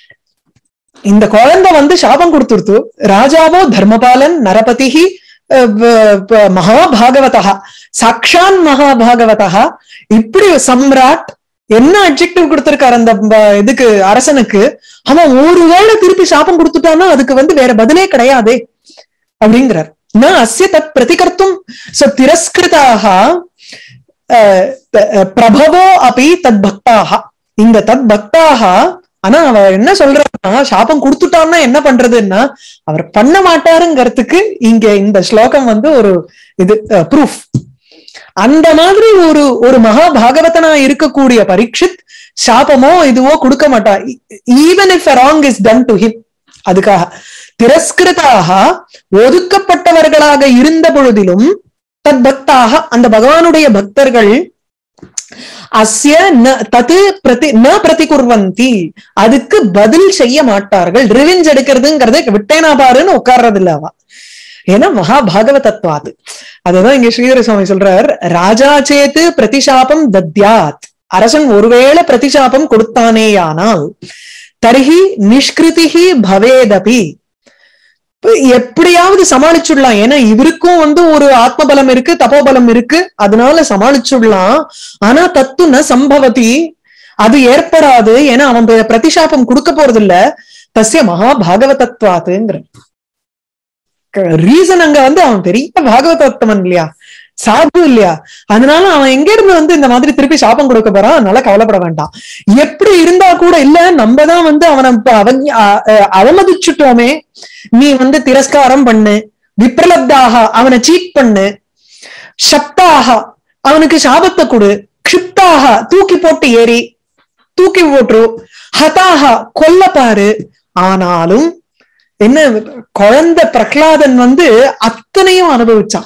இந்த குழந்தை வந்து சாபம் கொடுத்துருத்து ராஜாவோ தர்மபாலன் நரபதிஹி அஹ், வ- வ- மகாபாகவதா சாக்ஷான் மகாபாகவதா இப்படி சம்ராட் என்ன அப்ஜெக்டிவ் கொடுத்திருக்காரு அந்த ப- இதுக்கு அரசனுக்கு அவன் ஒருவேளை திருப்பி சாபம் கொடுத்துட்டான்னா அதுக்கு வந்து வேற பதிலே கிடையாதே அப்படிங்கிறார் ந அஸ்ய தத் பிரதிகர்த்தும் சோ திரஸ்கிருதாக அஹ், த- அஹ், பிரபவோ அப்படி தத் பக்தாக இந்த தத் பக்தாக ஆனா அவ என்ன சொல்றான்னா சாபம் கொடுத்துட்டான்னா என்ன பண்றதுன்னா அவர் பண்ண மாட்டாருங்கிறதுக்கு இங்க இந்த ஸ்லோகம் வந்து ஒரு இது ப்ரூஃப் அந்த மாதிரி ஒரு ஒரு மகா பாகவதனா இருக்கக்கூடிய பரீட்சித் சாபமோ இதுவோ கொடுக்க மாட்டா even if wrong is done to him அதுக்காக திரஸ்கிருதாக ஒதுக்கப்பட்டவர்களாக இருந்த பொழுதிலும் தத் பக்தாக அந்த பகவானுடைய பக்தர்கள் அஸ்ய தது பிரதி ந பிரதிகுர்வந்தி அதுக்கு பதில் செய்ய மாட்டார்கள் ரிவெஞ்ச் எடுக்கிறதுங்கிறத விட்டேனா பாருன்னு உட்கார்றது இல்ல அவ ஏன்னா மகா பாகவதத்வாது அதுதான் இங்க ஸ்ரீதர சுவாமி சொல்றார் ராஜா சேத்து பிரதிசாபம் தத்யாத் அரசன் ஒருவேளை பிரதிசாபம் கொடுத்தானேயானால் தர்ஹி நிஷ்கிருதிகி பவேதபி எப்படியாவது சமாளிச்சுடலாம் ஏன்னா இவருக்கும் வந்து ஒரு ஆத்மபலம் இருக்கு தபோபலம் இருக்கு அதனால சமாளிச்சுடலாம் ஆனா தத்து ந சம்பவதி அது ஏற்படாது ஏன்னா அவன் பிரதிசாபம் கொடுக்க போறது இல்ல தசிய மகா பாகவதத்வாத்துங்கிற ரீசன் அங்க வந்து அவன் பெரிய பாகவதத்தவன் இல்லையா சாது இல்லையா அதனால அவன் எங்க இருந்து வந்து இந்த மாதிரி திருப்பி சாபம் கொடுக்க போறான் அதனால கவலைப்பட வேண்டாம் எப்படி இருந்தா கூட இல்ல நம்ம தான் வந்து அவனை அவமதிச்சுட்டோமே நீ வந்து திரஸ்காரம் பண்ணு விப்ரலப்தாக அவனை சீட் பண்ணு சப்தாக அவனுக்கு சாபத்தை கொடு க்ஷிப்தாக தூக்கி போட்டு ஏறி தூக்கி போட்டு ஹதாக கொல்ல பாரு ஆனாலும் என்ன குழந்தை பிரகலாதன் வந்து அத்தனையும் அனுபவிச்சான்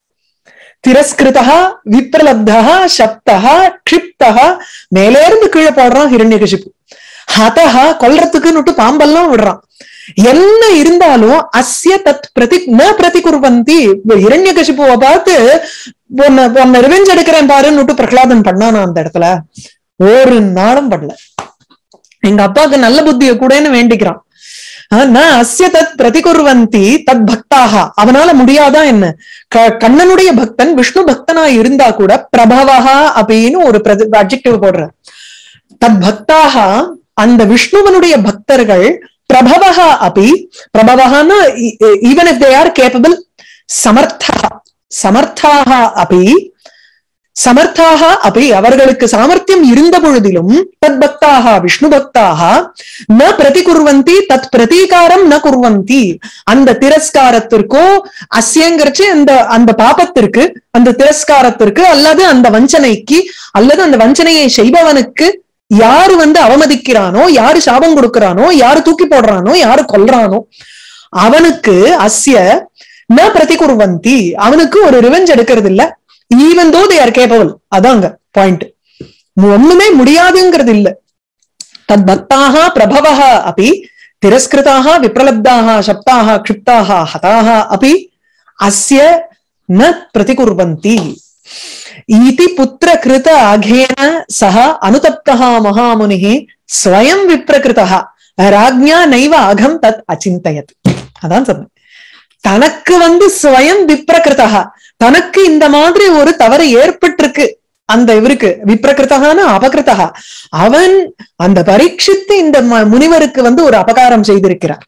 திரஸ்கிருதா விப்ரலப்தா சப்தா க்ஷிப்தா மேலே இருந்து கீழே போடுறான் ஹிரண்யகசிப்பு ஹதஹா கொல்றதுக்குன்னு பாம்பெல்லாம் விடுறான் என்ன இருந்தாலும் அஸ்ய தத் பிரதி ந பிரதிகுர்வந்தி இரண்யகசிப்புவை பார்த்து உன்னை உன்னை ரிவெஞ்ச் எடுக்கிறேன் பாருன்னு பிரகலாதன் பண்ணானா அந்த இடத்துல ஒரு நாளும் பண்ணல எங்க அப்பாவுக்கு நல்ல புத்திய கூடன்னு வேண்டிக்கிறான் நான் அஸ்ய தத் பிரதிகுர்வந்தி தத் பக்தாக அவனால முடியாதா என்ன கண்ணனுடைய பக்தன் விஷ்ணு பக்தனா இருந்தா கூட பிரபவஹா அப்படின்னு ஒரு அப்ஜெக்டிவ் போடுற தத் பக்தாக அந்த விஷ்ணுவனுடைய பக்தர்கள் பிரபவஹா அப்படி பிரபவஹான்னா even if they are capable சமர்த்தா சமர்த்தாக அப்படி சமர்த்தாக அப்படி அவர்களுக்கு சாமர்த்தியம் இருந்த பொழுதிலும் தத் பக்தாக விஷ்ணு பக்தாக ந பிரதிகுர்வந்தி தத் பிரதீகாரம் ந குர்வந்தி அந்த திரஸ்காரத்திற்கோ அசியங்கிறச்சு அந்த அந்த பாபத்திற்கு அந்த திரஸ்காரத்திற்கு அல்லது அந்த வஞ்சனைக்கு அல்லது அந்த வஞ்சனையை செய்பவனுக்கு யாரு வந்து அவமதிக்கிறானோ யாரு சாபம் கொடுக்கிறானோ யாரு தூக்கி போடுறானோ யாரு கொல்றானோ அவனுக்கு அஸ்ய ந பிரதிகுர்வந்தி அவனுக்கு ஒரு ரிவெஞ்ச் எடுக்கிறது இல்ல even though they are capable அதாங்க பாயிண்ட் ஒண்ணுமே முடியாதுங்கிறது இல்ல தத் பக்தாக பிரபவः அப்படி திரஸ்கிருதாக விப்ரலப்தாக சப்தாக க்ஷிப்தாக ஹதாக அப்படி அஸ்ய ந பிரதிகுர்வந்தி இதி புத்திர கிருத அகேன சக அனுதப்தா மகாமுனிः ஸ்வயம் விப்ரகிருதா ராஜ்ஞா நைவ அகம் தத் அச்சிந்தயத் அதான் சொன்னேன் தனக்கு வந்து ஸ்வயம் விப்ரகிருதா தனக்கு இந்த மாதிரி ஒரு தவறு ஏற்பட்டிருக்கு அந்த இவருக்கு விப்ரகிருத்தகான அபகிருத்தகா அவன் அந்த பரீட்சித்து இந்த முனிவருக்கு வந்து ஒரு அபகாரம் செய்திருக்கிறார்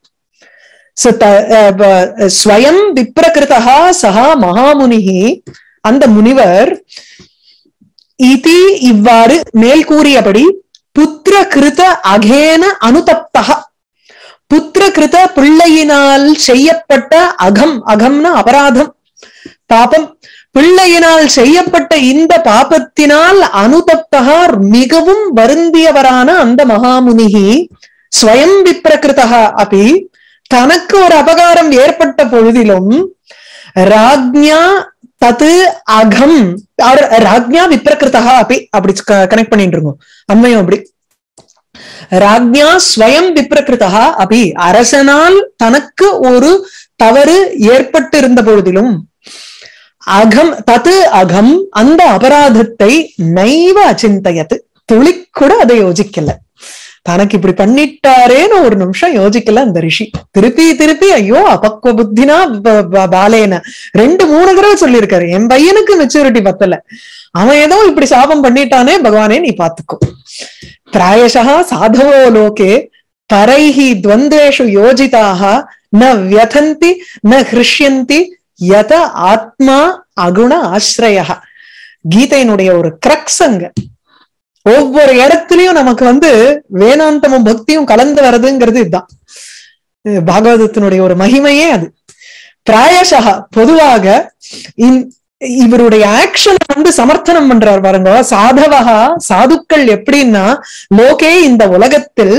ஸ்வயம் விப்ரகிருத்தகா சகா மகாமுனிகி அந்த முனிவர் இதி இவ்வாறு மேல் கூறியபடி புத்திர கிருத அகேன அனுதப்தகா புத்திர கிருத பிள்ளையினால் செய்யப்பட்ட அகம் அகம்னா அபராதம் பாபம் பிள்ளையினால் செய்யப்பட்ட இந்த பாபத்தினால் அனுதப்தகா மிகவும் வருந்தியவரான அந்த மகாமுனிகி ஸ்வயம் விப்ரகிருதா அப்படி தனக்கு ஒரு அபகாரம் ஏற்பட்ட பொழுதிலும் ராஜ்ஞா தது அகம் ராஜ்ஞா விப்ரகிருதா அப்படி அப்படி கனெக்ட் பண்ணிட்டு இருக்கோம் அண்மையும் அப்படி ராஜ்ஞா ஸ்வயம் விப்ரகிருதா அப்படி அரசனால் தனக்கு ஒரு தவறு ஏற்பட்டு இருந்த பொழுதிலும் அகம் தது அகம் அந்த அபராதத்தை நைவ அச்சிந்தயத்து துளி கூட அதை யோசிக்கல தனக்கு இப்படி பண்ணிட்டாரேன்னு ஒரு நிமிஷம் யோசிக்கல அந்த ரிஷி திருப்பி திருப்பி ஐயோ அபக்வ புத்தினா பாலேன ரெண்டு மூணு தடவை சொல்லியிருக்காரு என் பையனுக்கு மெச்சூரிட்டி பத்தல அவன் ஏதோ இப்படி சாபம் பண்ணிட்டானே பகவானே நீ பாத்துக்கோ பிராயசா சாதவோ லோகே பரைஹி துவந்தேஷு யோஜிதாக ந வியதந்தி ந ஹிருஷ்யந்தி யத ஆத்மா அகுண ஆசிரய கீதையினுடைய ஒரு கிரக்ஸ் அங்க ஒவ்வொரு இடத்துலயும் நமக்கு வந்து வேதாந்தமும் பக்தியும் கலந்து வர்றதுங்கிறது இதுதான் இது பாகவதத்தினுடைய ஒரு மகிமையே அது பிராயசா பொதுவாக இந்- இவருடைய ஆக்ஷன் வந்து சமர்த்தனம் பண்றார் பாருங்க சாதவகா சாதுக்கள் எப்படின்னா லோகே இந்த உலகத்தில்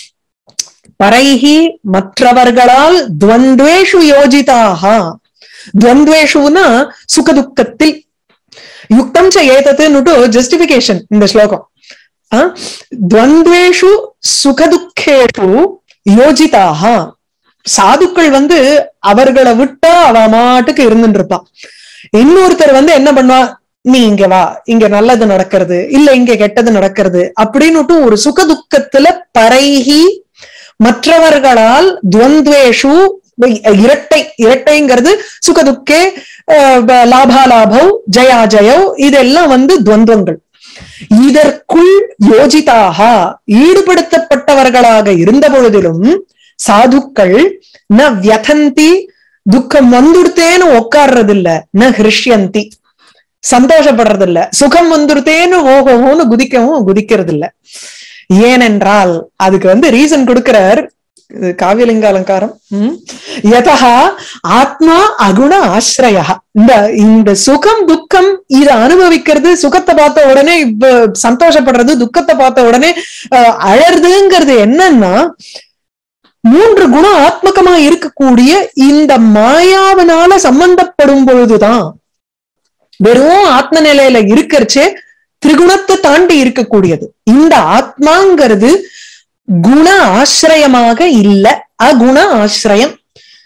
பரைகி மற்றவர்களால் துவந்த்வேஷு யோஜிதாக துவந்த்வேஷுனா சுகதுக்கத்தில் யுக்தம் ச ஏதத்துன்னுட்டு ஜஸ்டிபிகேஷன் இந்த ஸ்லோகம் ஆ? துவந்த்வேஷு சுகதுக்கேஷு யோஜிதாக சாதுக்கள் வந்து அவர்களை விட்டா அவ மாட்டுக்கு இருந்துட்டு இருப்பான் இன்னொருத்தர் வந்து என்ன பண்ணுவா நீ இங்க வா இங்க நல்லது நடக்கிறது இல்ல இங்க கெட்டது நடக்கிறது அப்படின்னுட்டு ஒரு சுகதுக்கத்துல பரைகி மற்றவர்களால் துவந்த்வேஷு இரட்டை இரட்டைங்கிறது சுகதுக்கே அஹ், ப- லாபாலாபவ் ஜயாஜயோ இதெல்லாம் வந்து துவந்தங்கள் இதற்குள் யோஜிதாக ஈடுபடுத்தப்பட்டவர்களாக இருந்த பொழுதிலும் சாதுக்கள் ந வியதந்தி துக்கம் வந்துடுத்தேன்னு உட்கார்றதில்ல ந ஹிருஷ்யந்தி சந்தோஷப்படுறதில்ல சுகம் வந்துடுத்தேன்னு ஓகோன்னு குதிக்கவும் குதிக்கிறது இல்ல ஏனென்றால் அதுக்கு வந்து ரீசன் கொடுக்கிறார் இது காவியலிங்க அலங்காரம் உம் யதா ஆத்மா அகுண ஆசிரயா இந்த இந்த சுகம் துக்கம் இதை அனுபவிக்கிறது சுகத்தை பார்த்த உடனே இப்ப சந்தோஷப்படுறது துக்கத்தை பார்த்த உடனே அஹ், அழறதுங்கிறது என்னன்னா மூன்று குணம் ஆத்மகமா இருக்கக்கூடிய இந்த மாயாவினால சம்பந்தப்படும் பொழுதுதான் வெறும் ஆத்ம நிலையில இருக்கிறச்சே திரிகுணத்தை தாண்டி இருக்கக்கூடியது இந்த ஆத்மாங்கிறது குண ஆசிரயமாக இல்ல அகுண ஆசிரயம்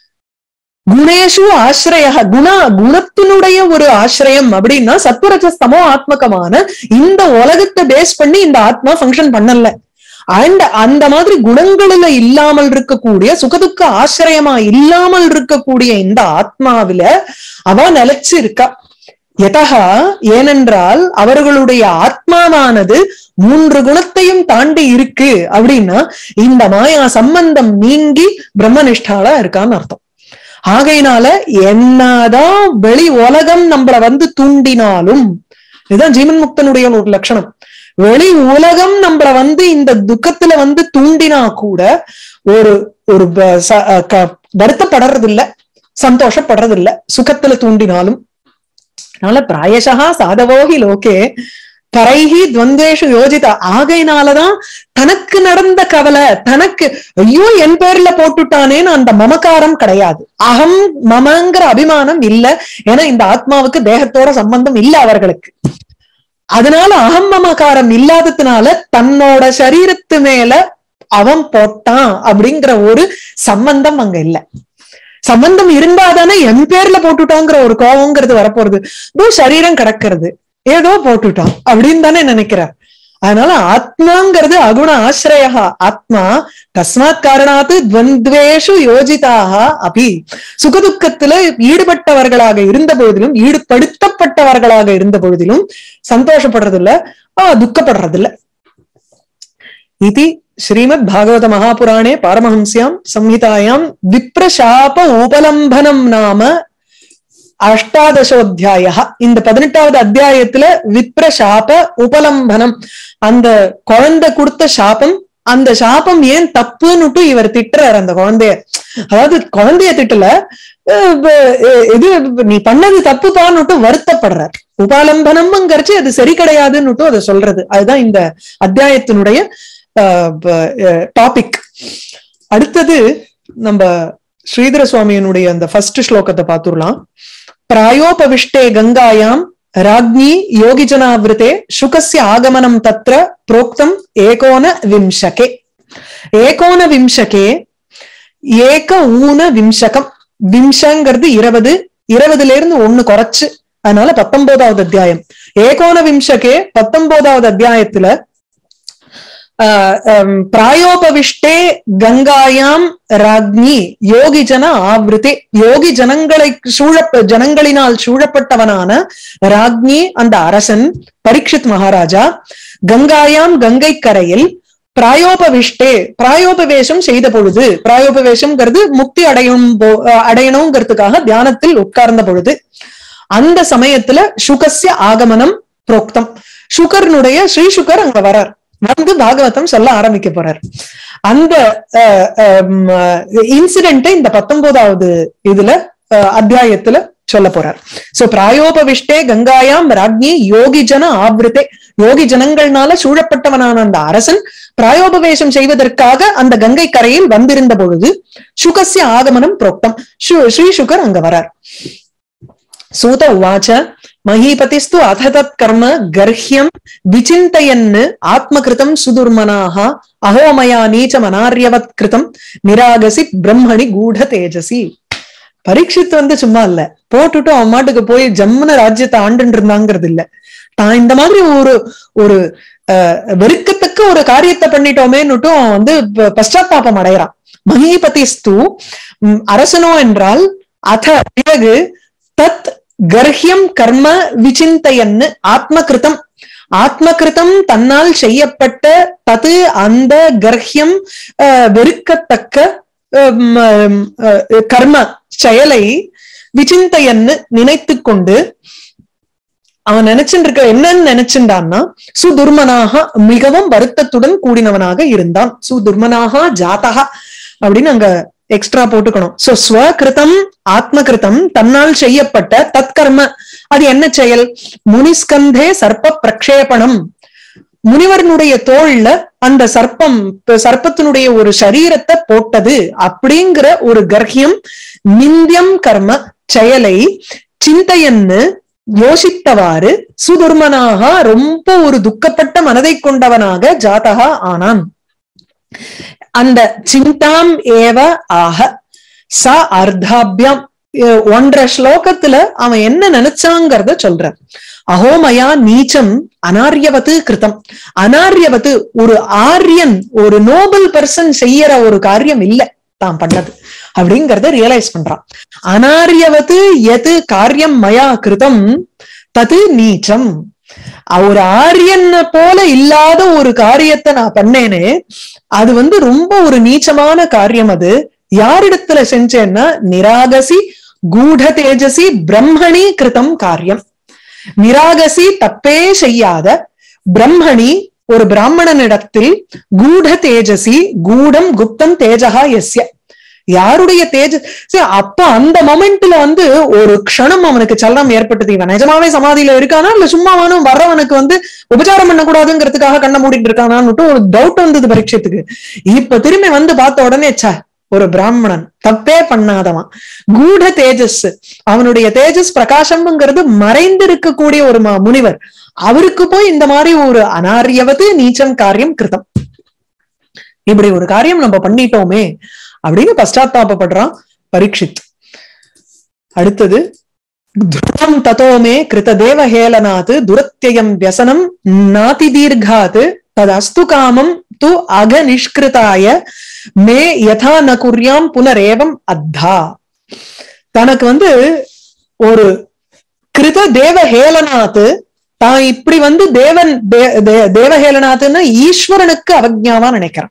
குணேஷு ஆசிரய குண குணத்தினுடைய ஒரு ஆசிரயம் அப்படின்னா சத்வரஜஸ்தமோ ஆத்மகமான இந்த உலகத்தை பேஸ் பண்ணி இந்த ஆத்மா ஃபங்க்ஷன் பண்ணல அண்ட் அந்த மாதிரி குணங்களில இல்லாமல் இருக்கக்கூடிய சுகதுக்க ஆசிரியமா இல்லாமல் இருக்கக்கூடிய இந்த ஆத்மாவில அவ நிலைச்சு இருக்கா எதகா ஏனென்றால் அவர்களுடைய ஆத்மாவானது மூன்று குணத்தையும் தாண்டி இருக்கு அப்படின்னா இந்த மாயா சம்பந்தம் நீங்கி பிரம்மனிஷ்டாலா இருக்கான்னு அர்த்தம் ஆகையினால என்னதான் வெளி உலகம் நம்மள வந்து தூண்டினாலும் இதுதான் ஜீவன் முக்தனுடைய ஒரு லட்சணம் வெளி உலகம் நம்மள வந்து இந்த துக்கத்துல வந்து தூண்டினா கூட ஒரு ஒரு ப- ச- அஹ் க- வருத்தப்படுறது இல்ல சந்தோஷப்படுறது இல்ல சுகத்துல தூண்டினாலும் அதனால பிராயசா சாதவோகி லோகே பரைகி துவந்தேஷு யோஜிதா ஆகையினாலதான் தனக்கு நடந்த கவலை தனக்கு ஐயோ என் பேர்ல போட்டுட்டானேன்னு அந்த மமகாரம் கிடையாது அகம் மமங்கிற அபிமானம் இல்ல ஏன்னா இந்த ஆத்மாவுக்கு தேகத்தோட சம்பந்தம் இல்ல அவர்களுக்கு அதனால அகம் மமகாரம் இல்லாததுனால தன்னோட சரீரத்து மேல அவன் போட்டான் அப்படிங்கிற ஒரு சம்பந்தம் அங்க இல்ல சம்பந்தம் இருந்தாதானே என் பேர்ல போட்டுட்டாங்கிற ஒரு கோபங்கிறது வரப்போறது இதோ சரீரம் கிடக்கிறது ஏதோ போட்டுட்டான் அப்படின்னு தானே நினைக்கிறார் அதனால ஆத்மாங்கிறது அகுண ஆசிரயா ஆத்மா தஸ்மாத் காரணாத்து துவந்த்வேஷு யோஜிதாக அபி சுகதுக்கத்துல ஈடுபட்டவர்களாக இருந்த பொழுதிலும் ஈடுபடுத்தப்பட்டவர்களாக இருந்த பொழுதிலும் சந்தோஷப்படுறதில்ல ஆஹ் துக்கப்படுறதில்ல இது ஸ்ரீமத் பாகவத மகாபுராணே பாரமஹம்ஸ்யாம் சம்ஹிதாயாம் விப்ரசாப உபலம்பனம் நாம அஷ்டாதசோத்தியாய இந்த பதினெட்டாவது அத்தியாயத்துல விப்ரசாப உபலம்பனம் அந்த குழந்தை கொடுத்த சாபம் அந்த சாபம் ஏன் தப்புன்னுட்டு இவர் திட்டுறாரு அந்த குழந்தைய அதாவது குழந்தைய திட்டல அஹ் அஹ் இது நீ பண்ணது தப்புப்பான்னுட்டு வருத்தப்படுறார் உபாலம்பனம்ங்கிறச்சு அது சரி கிடையாதுன்னுட்டு அதை சொல்றது அதுதான் இந்த அத்தியாயத்தினுடைய டாபிக் அடுத்தது நம்ம ஸ்ரீதர சுவாமியினுடைய அந்த ஃபர்ஸ்ட் ஸ்லோகத்தை பார்த்துடலாம் பிராயோபவிஷ்டே கங்காயாம் ராஜ்ஞி யோகிஜனாவிருத்தே சுகஸ்ய ஆகமனம் தத்ர புரோக்தம் ஏகோன விம்சகே ஏகோன விம்சகே ஏக ஊன விம்சகம் விம்சங்கிறது இருபது இருபதுல இருந்து ஒண்ணு குறைச்சு அதனால பத்தொன்பதாவது அத்தியாயம் ஏகோன விம்சகே பத்தொன்பதாவது அத்தியாயத்துல ஆஹ் ஹம், பிராயோபவிஷ்டே கங்காயாம் ராக்ஞி யோகி ஜன ஆவிருத்தே யோகி ஜனங்களை சூழ ஜனங்களினால் சூழப்பட்டவனான ராக்ஞி அந்த அரசன் பரீட்சித் மகாராஜா கங்காயாம் கங்கை கரையில் பிராயோபவிஷ்டே பிராயோபவேஷம் செய்த பொழுது பிராயோபவேஷம்ங்கிறது முக்தி அடையும் போ- அடையணுங்கிறதுக்காக தியானத்தில் உட்கார்ந்த பொழுது அந்த சமயத்துல சுகஸ்ய ஆகமனம் புரோக்தம் சுகர்னுடைய ஸ்ரீ சுகர் அங்க வரார் வந்து பாகவதம் சொல்ல ஆரம்பிக்க போறார் அந்த இன்சிடென்ட்டை இந்த பத்தொன்பதாவது இதுல அஹ், அத்தியாயத்துல சொல்ல போறார் சோ பிராயோபவிஷ்டே கங்காயாம் ராஜ்ஞி யோகி ஜன ஆவிருத்தே யோகி ஜனங்கள்னால சூழப்பட்டவனான அந்த அரசன் பிராயோபவேசம் செய்வதற்காக அந்த கங்கை கரையில் வந்திருந்த பொழுது சுகசிய ஆகமனம் புரோக்தம் ஸ்ரீ- ஸ்ரீ சுகர் அங்க வரார் சூத உவாச்ச மகீபதிஸ்து அத தத் கர்ம கர்ஹ்யம் விசிந்தயன் ஆத்மகிருதம் சுதுர்மனாக அகோமயா நீச்சம் அனார்யவத் கிருதம் நிராகசி பிரம்மணி கூட தேஜசி பரீட்சித் வந்து சும்மா இல்ல போட்டுட்டு அவன் மாட்டுக்கு போய் ஜம்முன ராஜ்யத்தை ஆண்டுன்னு இருந்தாங்கிறது இல்ல தான் இந்த மாதிரி ஒரு ஒரு அஹ், வெறுக்கத்தக்க ஒரு காரியத்தை பண்ணிட்டோமேன்னுட்டும் அவன் வந்து ப- பశ్చాத்தாபம் அடையறான் மகீபதிஸ்து ம், அரசனோ என்றால் அத பிறகு தத் கர்ஹ்யம் கர்ம விசிந்தையன்னு ஆத்மகிருதம் ஆத்மகிருதம் தன்னால் செய்யப்பட்ட தது அந்த கர்ஹ்யம் அஹ், வெறுக்கத்தக்க ஹம், ஹம், அஹ், கர்ம செயலை விசிந்தையன்னு நினைத்து கொண்டு அவன் நினைச்சுட்டு இருக்க என்னன்னு நினைச்சுட்டான்னா சுதுர்மனாக மிகவும் வருத்தத்துடன் கூடினவனாக இருந்தான் சுதுர்மனாக ஜாதகா அப்படின்னு அங்க எக்ஸ்ட்ரா போட்டுக்கணும் சோ ஸ்வகிருதம் ஆத்மகிருதம் தன்னால் செய்யப்பட்ட தற்கர்ம அது என்ன செயல் முனிஸ்கந்தே சர்ப்ப பிரக்ஷேபணம் முனிவரனுடைய தோல்ல அந்த சர்ப்பம் இப்ப சர்ப்பத்தினுடைய ஒரு சரீரத்தை போட்டது அப்படிங்கிற ஒரு கர்ஹியம் நிந்தியம் கர்ம செயலை சிந்தையன்னு யோசித்தவாறு சுதுர்மனாக ரொம்ப ஒரு துக்கப்பட்ட மனதை கொண்டவனாக ஜாதகா ஆனான் அந்த சிந்தாம் ஏவ ஆக ச அர்த்தாபியம் அஹ் ஒன்றரை ஸ்லோகத்துல அவன் என்ன நினைச்சாங்கிறத சொல்றான் அகோமயா நீச்சம் அனாரியவத்து கிருதம் அனாரியவத்து ஒரு ஆரியன் ஒரு நோபல் பர்சன் செய்யற ஒரு காரியம் இல்ல தான் பண்ணது அப்படிங்கறத ரியலைஸ் பண்றான் அனாரியவத்து எது காரியம் மயா கிருதம் தது நீச்சம் ஒரு ஆரியன் போல இல்லாத ஒரு காரியத்தை நான் பண்ணேனே அது வந்து ரொம்ப ஒரு நீச்சமான காரியம் அது யாரிடத்துல செஞ்சேன்னா நிராகசி கூட தேஜசி பிரம்மணி கிருதம் காரியம் நிராகசி தப்பே செய்யாத பிரம்மணி ஒரு பிராமணனிடத்தில் கூட தேஜசி கூடம் குப்தம் தேஜகா எஸ்ய யாருடைய தேஜ சரி, அப்ப அந்த மொமெண்ட்ல வந்து ஒரு க்ஷணம் அவனுக்கு சலனம் ஏற்பட்டது இவன் நிஜமாவே சமாதியில இருக்கானா இல்ல சும்மாவானும் வர்றவனுக்கு வந்து உபச்சாரம் பண்ணக்கூடாதுங்கிறதுக்காக கண்ண மூடிட்டு இருக்கானான்னுட்டு ஒரு டவுட் வந்தது பரீட்சத்துக்கு இப்ப திரும்பி வந்து பார்த்த உடனே ச்சே ஒரு பிராமணன் தப்பே பண்ணாதவன் கூட தேஜஸ் அவனுடைய தேஜஸ் பிரகாசம்ங்கிறது மறைந்து இருக்கக்கூடிய ஒரு ம- முனிவர் அவருக்கு போய் இந்த மாதிரி ஒரு அனாரியவது நீச்சம் காரியம் கிருதம் இப்படி ஒரு காரியம் நம்ம பண்ணிட்டோமே அப்படின்னு பశ్చాత్తాపப்படுறான் பரீட்சித் அடுத்தது துரம் ததோமே கிருத தேவஹேளனாத் துரத்தியம் வியசனம் நாதி தீர்காத் ததஸ்து காமம் து அக நிஷ்கிருதாய மே யதா ந குர்யாம் புனரேவம் அத்தா தனக்கு வந்து ஒரு கிருத தேவஹேளனாத் தான் இப்படி வந்து தேவன் தே- தே- தேவஹேளனாத்னா ஈஸ்வரனுக்கு அவஜ்ஞாவா நினைக்கிறான்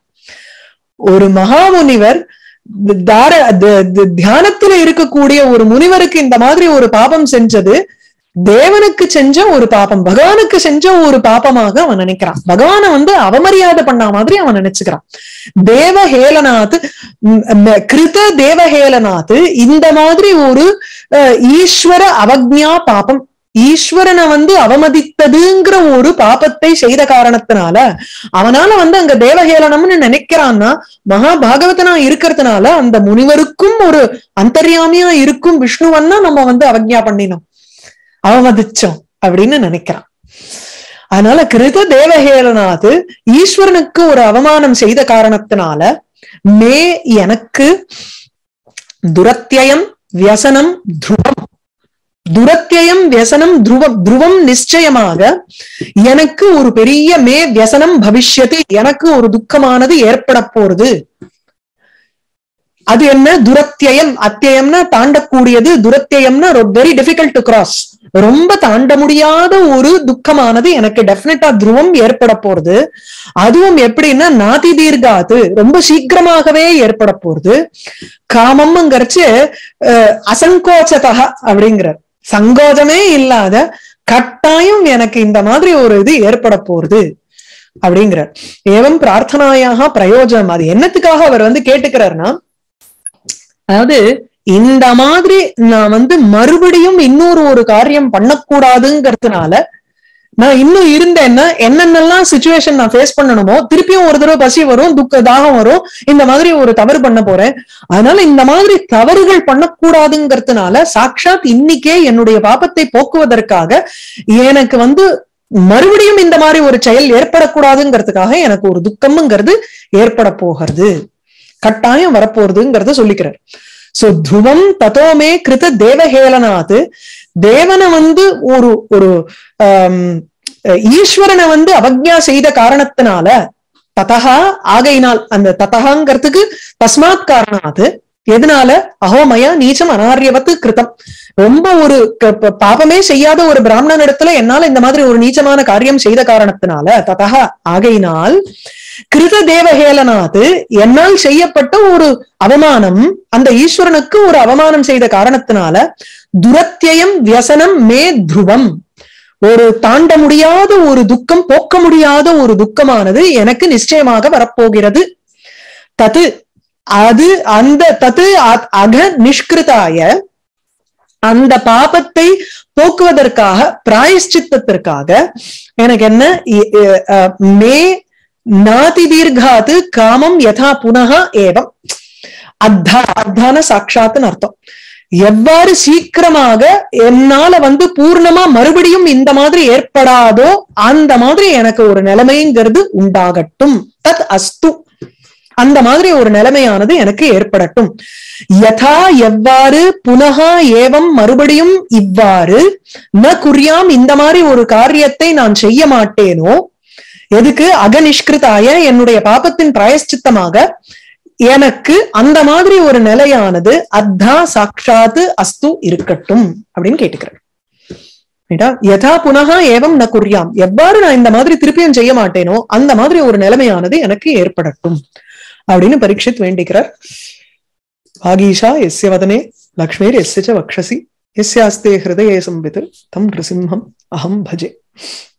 ஒரு மகாமுனிவர் தார த- த- தியானத்துல இருக்கக்கூடிய ஒரு முனிவருக்கு இந்த மாதிரி ஒரு பாபம் செஞ்சது தேவனுக்கு செஞ்ச ஒரு பாபம் பகவானுக்கு செஞ்ச ஒரு பாபமாக அவன் நினைக்கிறான் பகவானை வந்து அவமரியாதை பண்ண மாதிரி அவன் நினைச்சுக்கிறான் தேவஹேளநாத் ம், ம், கிருத தேவஹேளநாத் இந்த மாதிரி ஒரு அஹ், ஈஸ்வர அவக்ஞா பாபம் ஈஸ்வரனை வந்து அவமதித்ததுங்கிற ஒரு பாபத்தை செய்த காரணத்தினால அவனால வந்து அங்க தேவஹேளனம்னு நினைக்கிறான்னா மகா பாகவதனா இருக்கிறதுனால அந்த முனிவருக்கும் ஒரு அந்தர்யாமியா இருக்கும் விஷ்ணுவன்னா நம்ம வந்து அவக்ஞா பண்ணினோம் அவமதிச்சோம் அப்படின்னு நினைக்கிறான் அதனால கிருத தேவஹேளனாது ஈஸ்வரனுக்கு ஒரு அவமானம் செய்த காரணத்தினால மே எனக்கு துரத்தியம் வியசனம் துருவம் துரத்தியம் வியசனம் துருவம் துருவம் நிச்சயமாக எனக்கு ஒரு பெரிய மே வியசனம் பவிஷ்யத்து எனக்கு ஒரு துக்கமானது ஏற்பட போறது அது என்ன துரத்தியம் அத்தியம்னா தாண்டக்கூடியது துரத்தியம்னா வெரி டிஃபிகல்ட் டு கிராஸ் ரொம்ப தாண்ட முடியாத ஒரு துக்கமானது எனக்கு டெஃபினட்டா துருவம் ஏற்பட போறது அதுவும் எப்படின்னா நாதி தீர்காது ரொம்ப சீக்கிரமாகவே ஏற்பட போறது காமம்ங்கிறச்சு அஹ், அசங்கோச்சதா அப்படிங்கிறார் சங்கோஜமே இல்லாத கட்டாயம் எனக்கு இந்த மாதிரி ஒரு இது ஏற்பட போறது அப்படிங்கிறார் ஏவம் பிரார்த்தனாயாக பிரயோஜனம் அது என்னத்துக்காக அவர் வந்து கேட்டுக்கிறார்னா அதாவது இந்த மாதிரி நான் வந்து மறுபடியும் இன்னொரு ஒரு காரியம் பண்ணக்கூடாதுங்கிறதுனால நான் இன்னும் இருந்தேன்னா என்னென்னலாம் சுச்சுவேஷன் நான் ஃபேஸ் பண்ணணுமோ திருப்பியும் ஒரு தடவை பசி வரும் துக்க தாகம் வரும் இந்த மாதிரி ஒரு தவறு பண்ண போறேன் அதனால இந்த மாதிரி தவறுகள் பண்ணக்கூடாதுங்கிறதுனால சாட்சாத் இன்னைக்கே என்னுடைய பாபத்தை போக்குவதற்காக எனக்கு வந்து மறுபடியும் இந்த மாதிரி ஒரு செயல் ஏற்படக்கூடாதுங்கிறதுக்காக எனக்கு ஒரு துக்கம்ங்கிறது ஏற்பட போகிறது கட்டாயம் வரப்போறதுங்கிறத சொல்லிக்கிறார் சோ துவம் தத்தோமே கிருத தேவஹேளனாத் தேவனை வந்து ஒரு ஒரு ஆம், ஈஸ்வரனை வந்து அவக்ஞா செய்த காரணத்தினால ததகா ஆகையினால் அந்த ததகாங்கிறதுக்கு தஸ்மாத் காரணாது எதனால அகோமயா நீச்சம் அனாரியவத்து கிருதம் ரொம்ப ஒரு க- ப- பாபமே செய்யாத ஒரு பிராமணன் இடத்துல என்னால இந்த மாதிரி ஒரு நீச்சமான காரியம் செய்த காரணத்தினால ததகா ஆகையினால் கிருத தேவஹேளனாது என்னால் செய்யப்பட்ட ஒரு அவமானம் அந்த ஈஸ்வரனுக்கு ஒரு அவமானம் செய்த காரணத்தினால துரத்தியம் வியசனம் மே துருவம் ஒரு தாண்ட முடியாத ஒரு துக்கம் போக்க முடியாத ஒரு துக்கமானது எனக்கு நிச்சயமாக வரப்போகிறது தது அது அந்த தது அ- அக நிஷ்கிருதாய அந்த பாபத்தை போக்குவதற்காக பிராயஷ்சித்தத்திற்காக எனக்கு என்ன இ- இ- அஹ் மே நாதி தீர்காது காமம் யதா புனக ஏவம் அத்தா அத்தான சாட்சாத்துன்னு அர்த்தம் எவ்வாறு சீக்கிரமாக என்னால வந்து பூர்ணமா மறுபடியும் இந்த மாதிரி ஏற்படாதோ அந்த மாதிரி எனக்கு ஒரு நிலைமைங்கிறது உண்டாகட்டும் தத் அஸ்து அந்த மாதிரி ஒரு நிலைமையானது எனக்கு ஏற்படட்டும் யதா எவ்வாறு புனகா ஏவம் மறுபடியும் இவ்வாறு ந குறியாம் இந்த மாதிரி ஒரு காரியத்தை நான் செய்ய மாட்டேனோ எதுக்கு அகநிஷ்கிருதாய என்னுடைய பாபத்தின் பிராயஷ்சித்தமாக எனக்கு அந்த மாதிரி ஒரு நிலையானது அத்தா சாட்சாத்து அஸ்து இருக்கட்டும் அப்படின்னு கேட்டுக்கிறேன் ரைட்டா? யதா புனகா ஏவம் ந குறியாம் எவ்வாறு நான் இந்த மாதிரி திருப்பியும் செய்ய மாட்டேனோ அந்த மாதிரி ஒரு நிலைமையானது எனக்கு ஏற்படட்டும் அப்படின்னு பரீட்சித் வேண்டிக்கிறார் வாகீஷா எஸ்ய வதனே லக்ஷ்மீர் எஸ்ய ச வக்ஷசி எஸ்யாஸ்தே ஹிருதயே சம்பித் தம் நிருசிம்ஹம் அகம் பஜே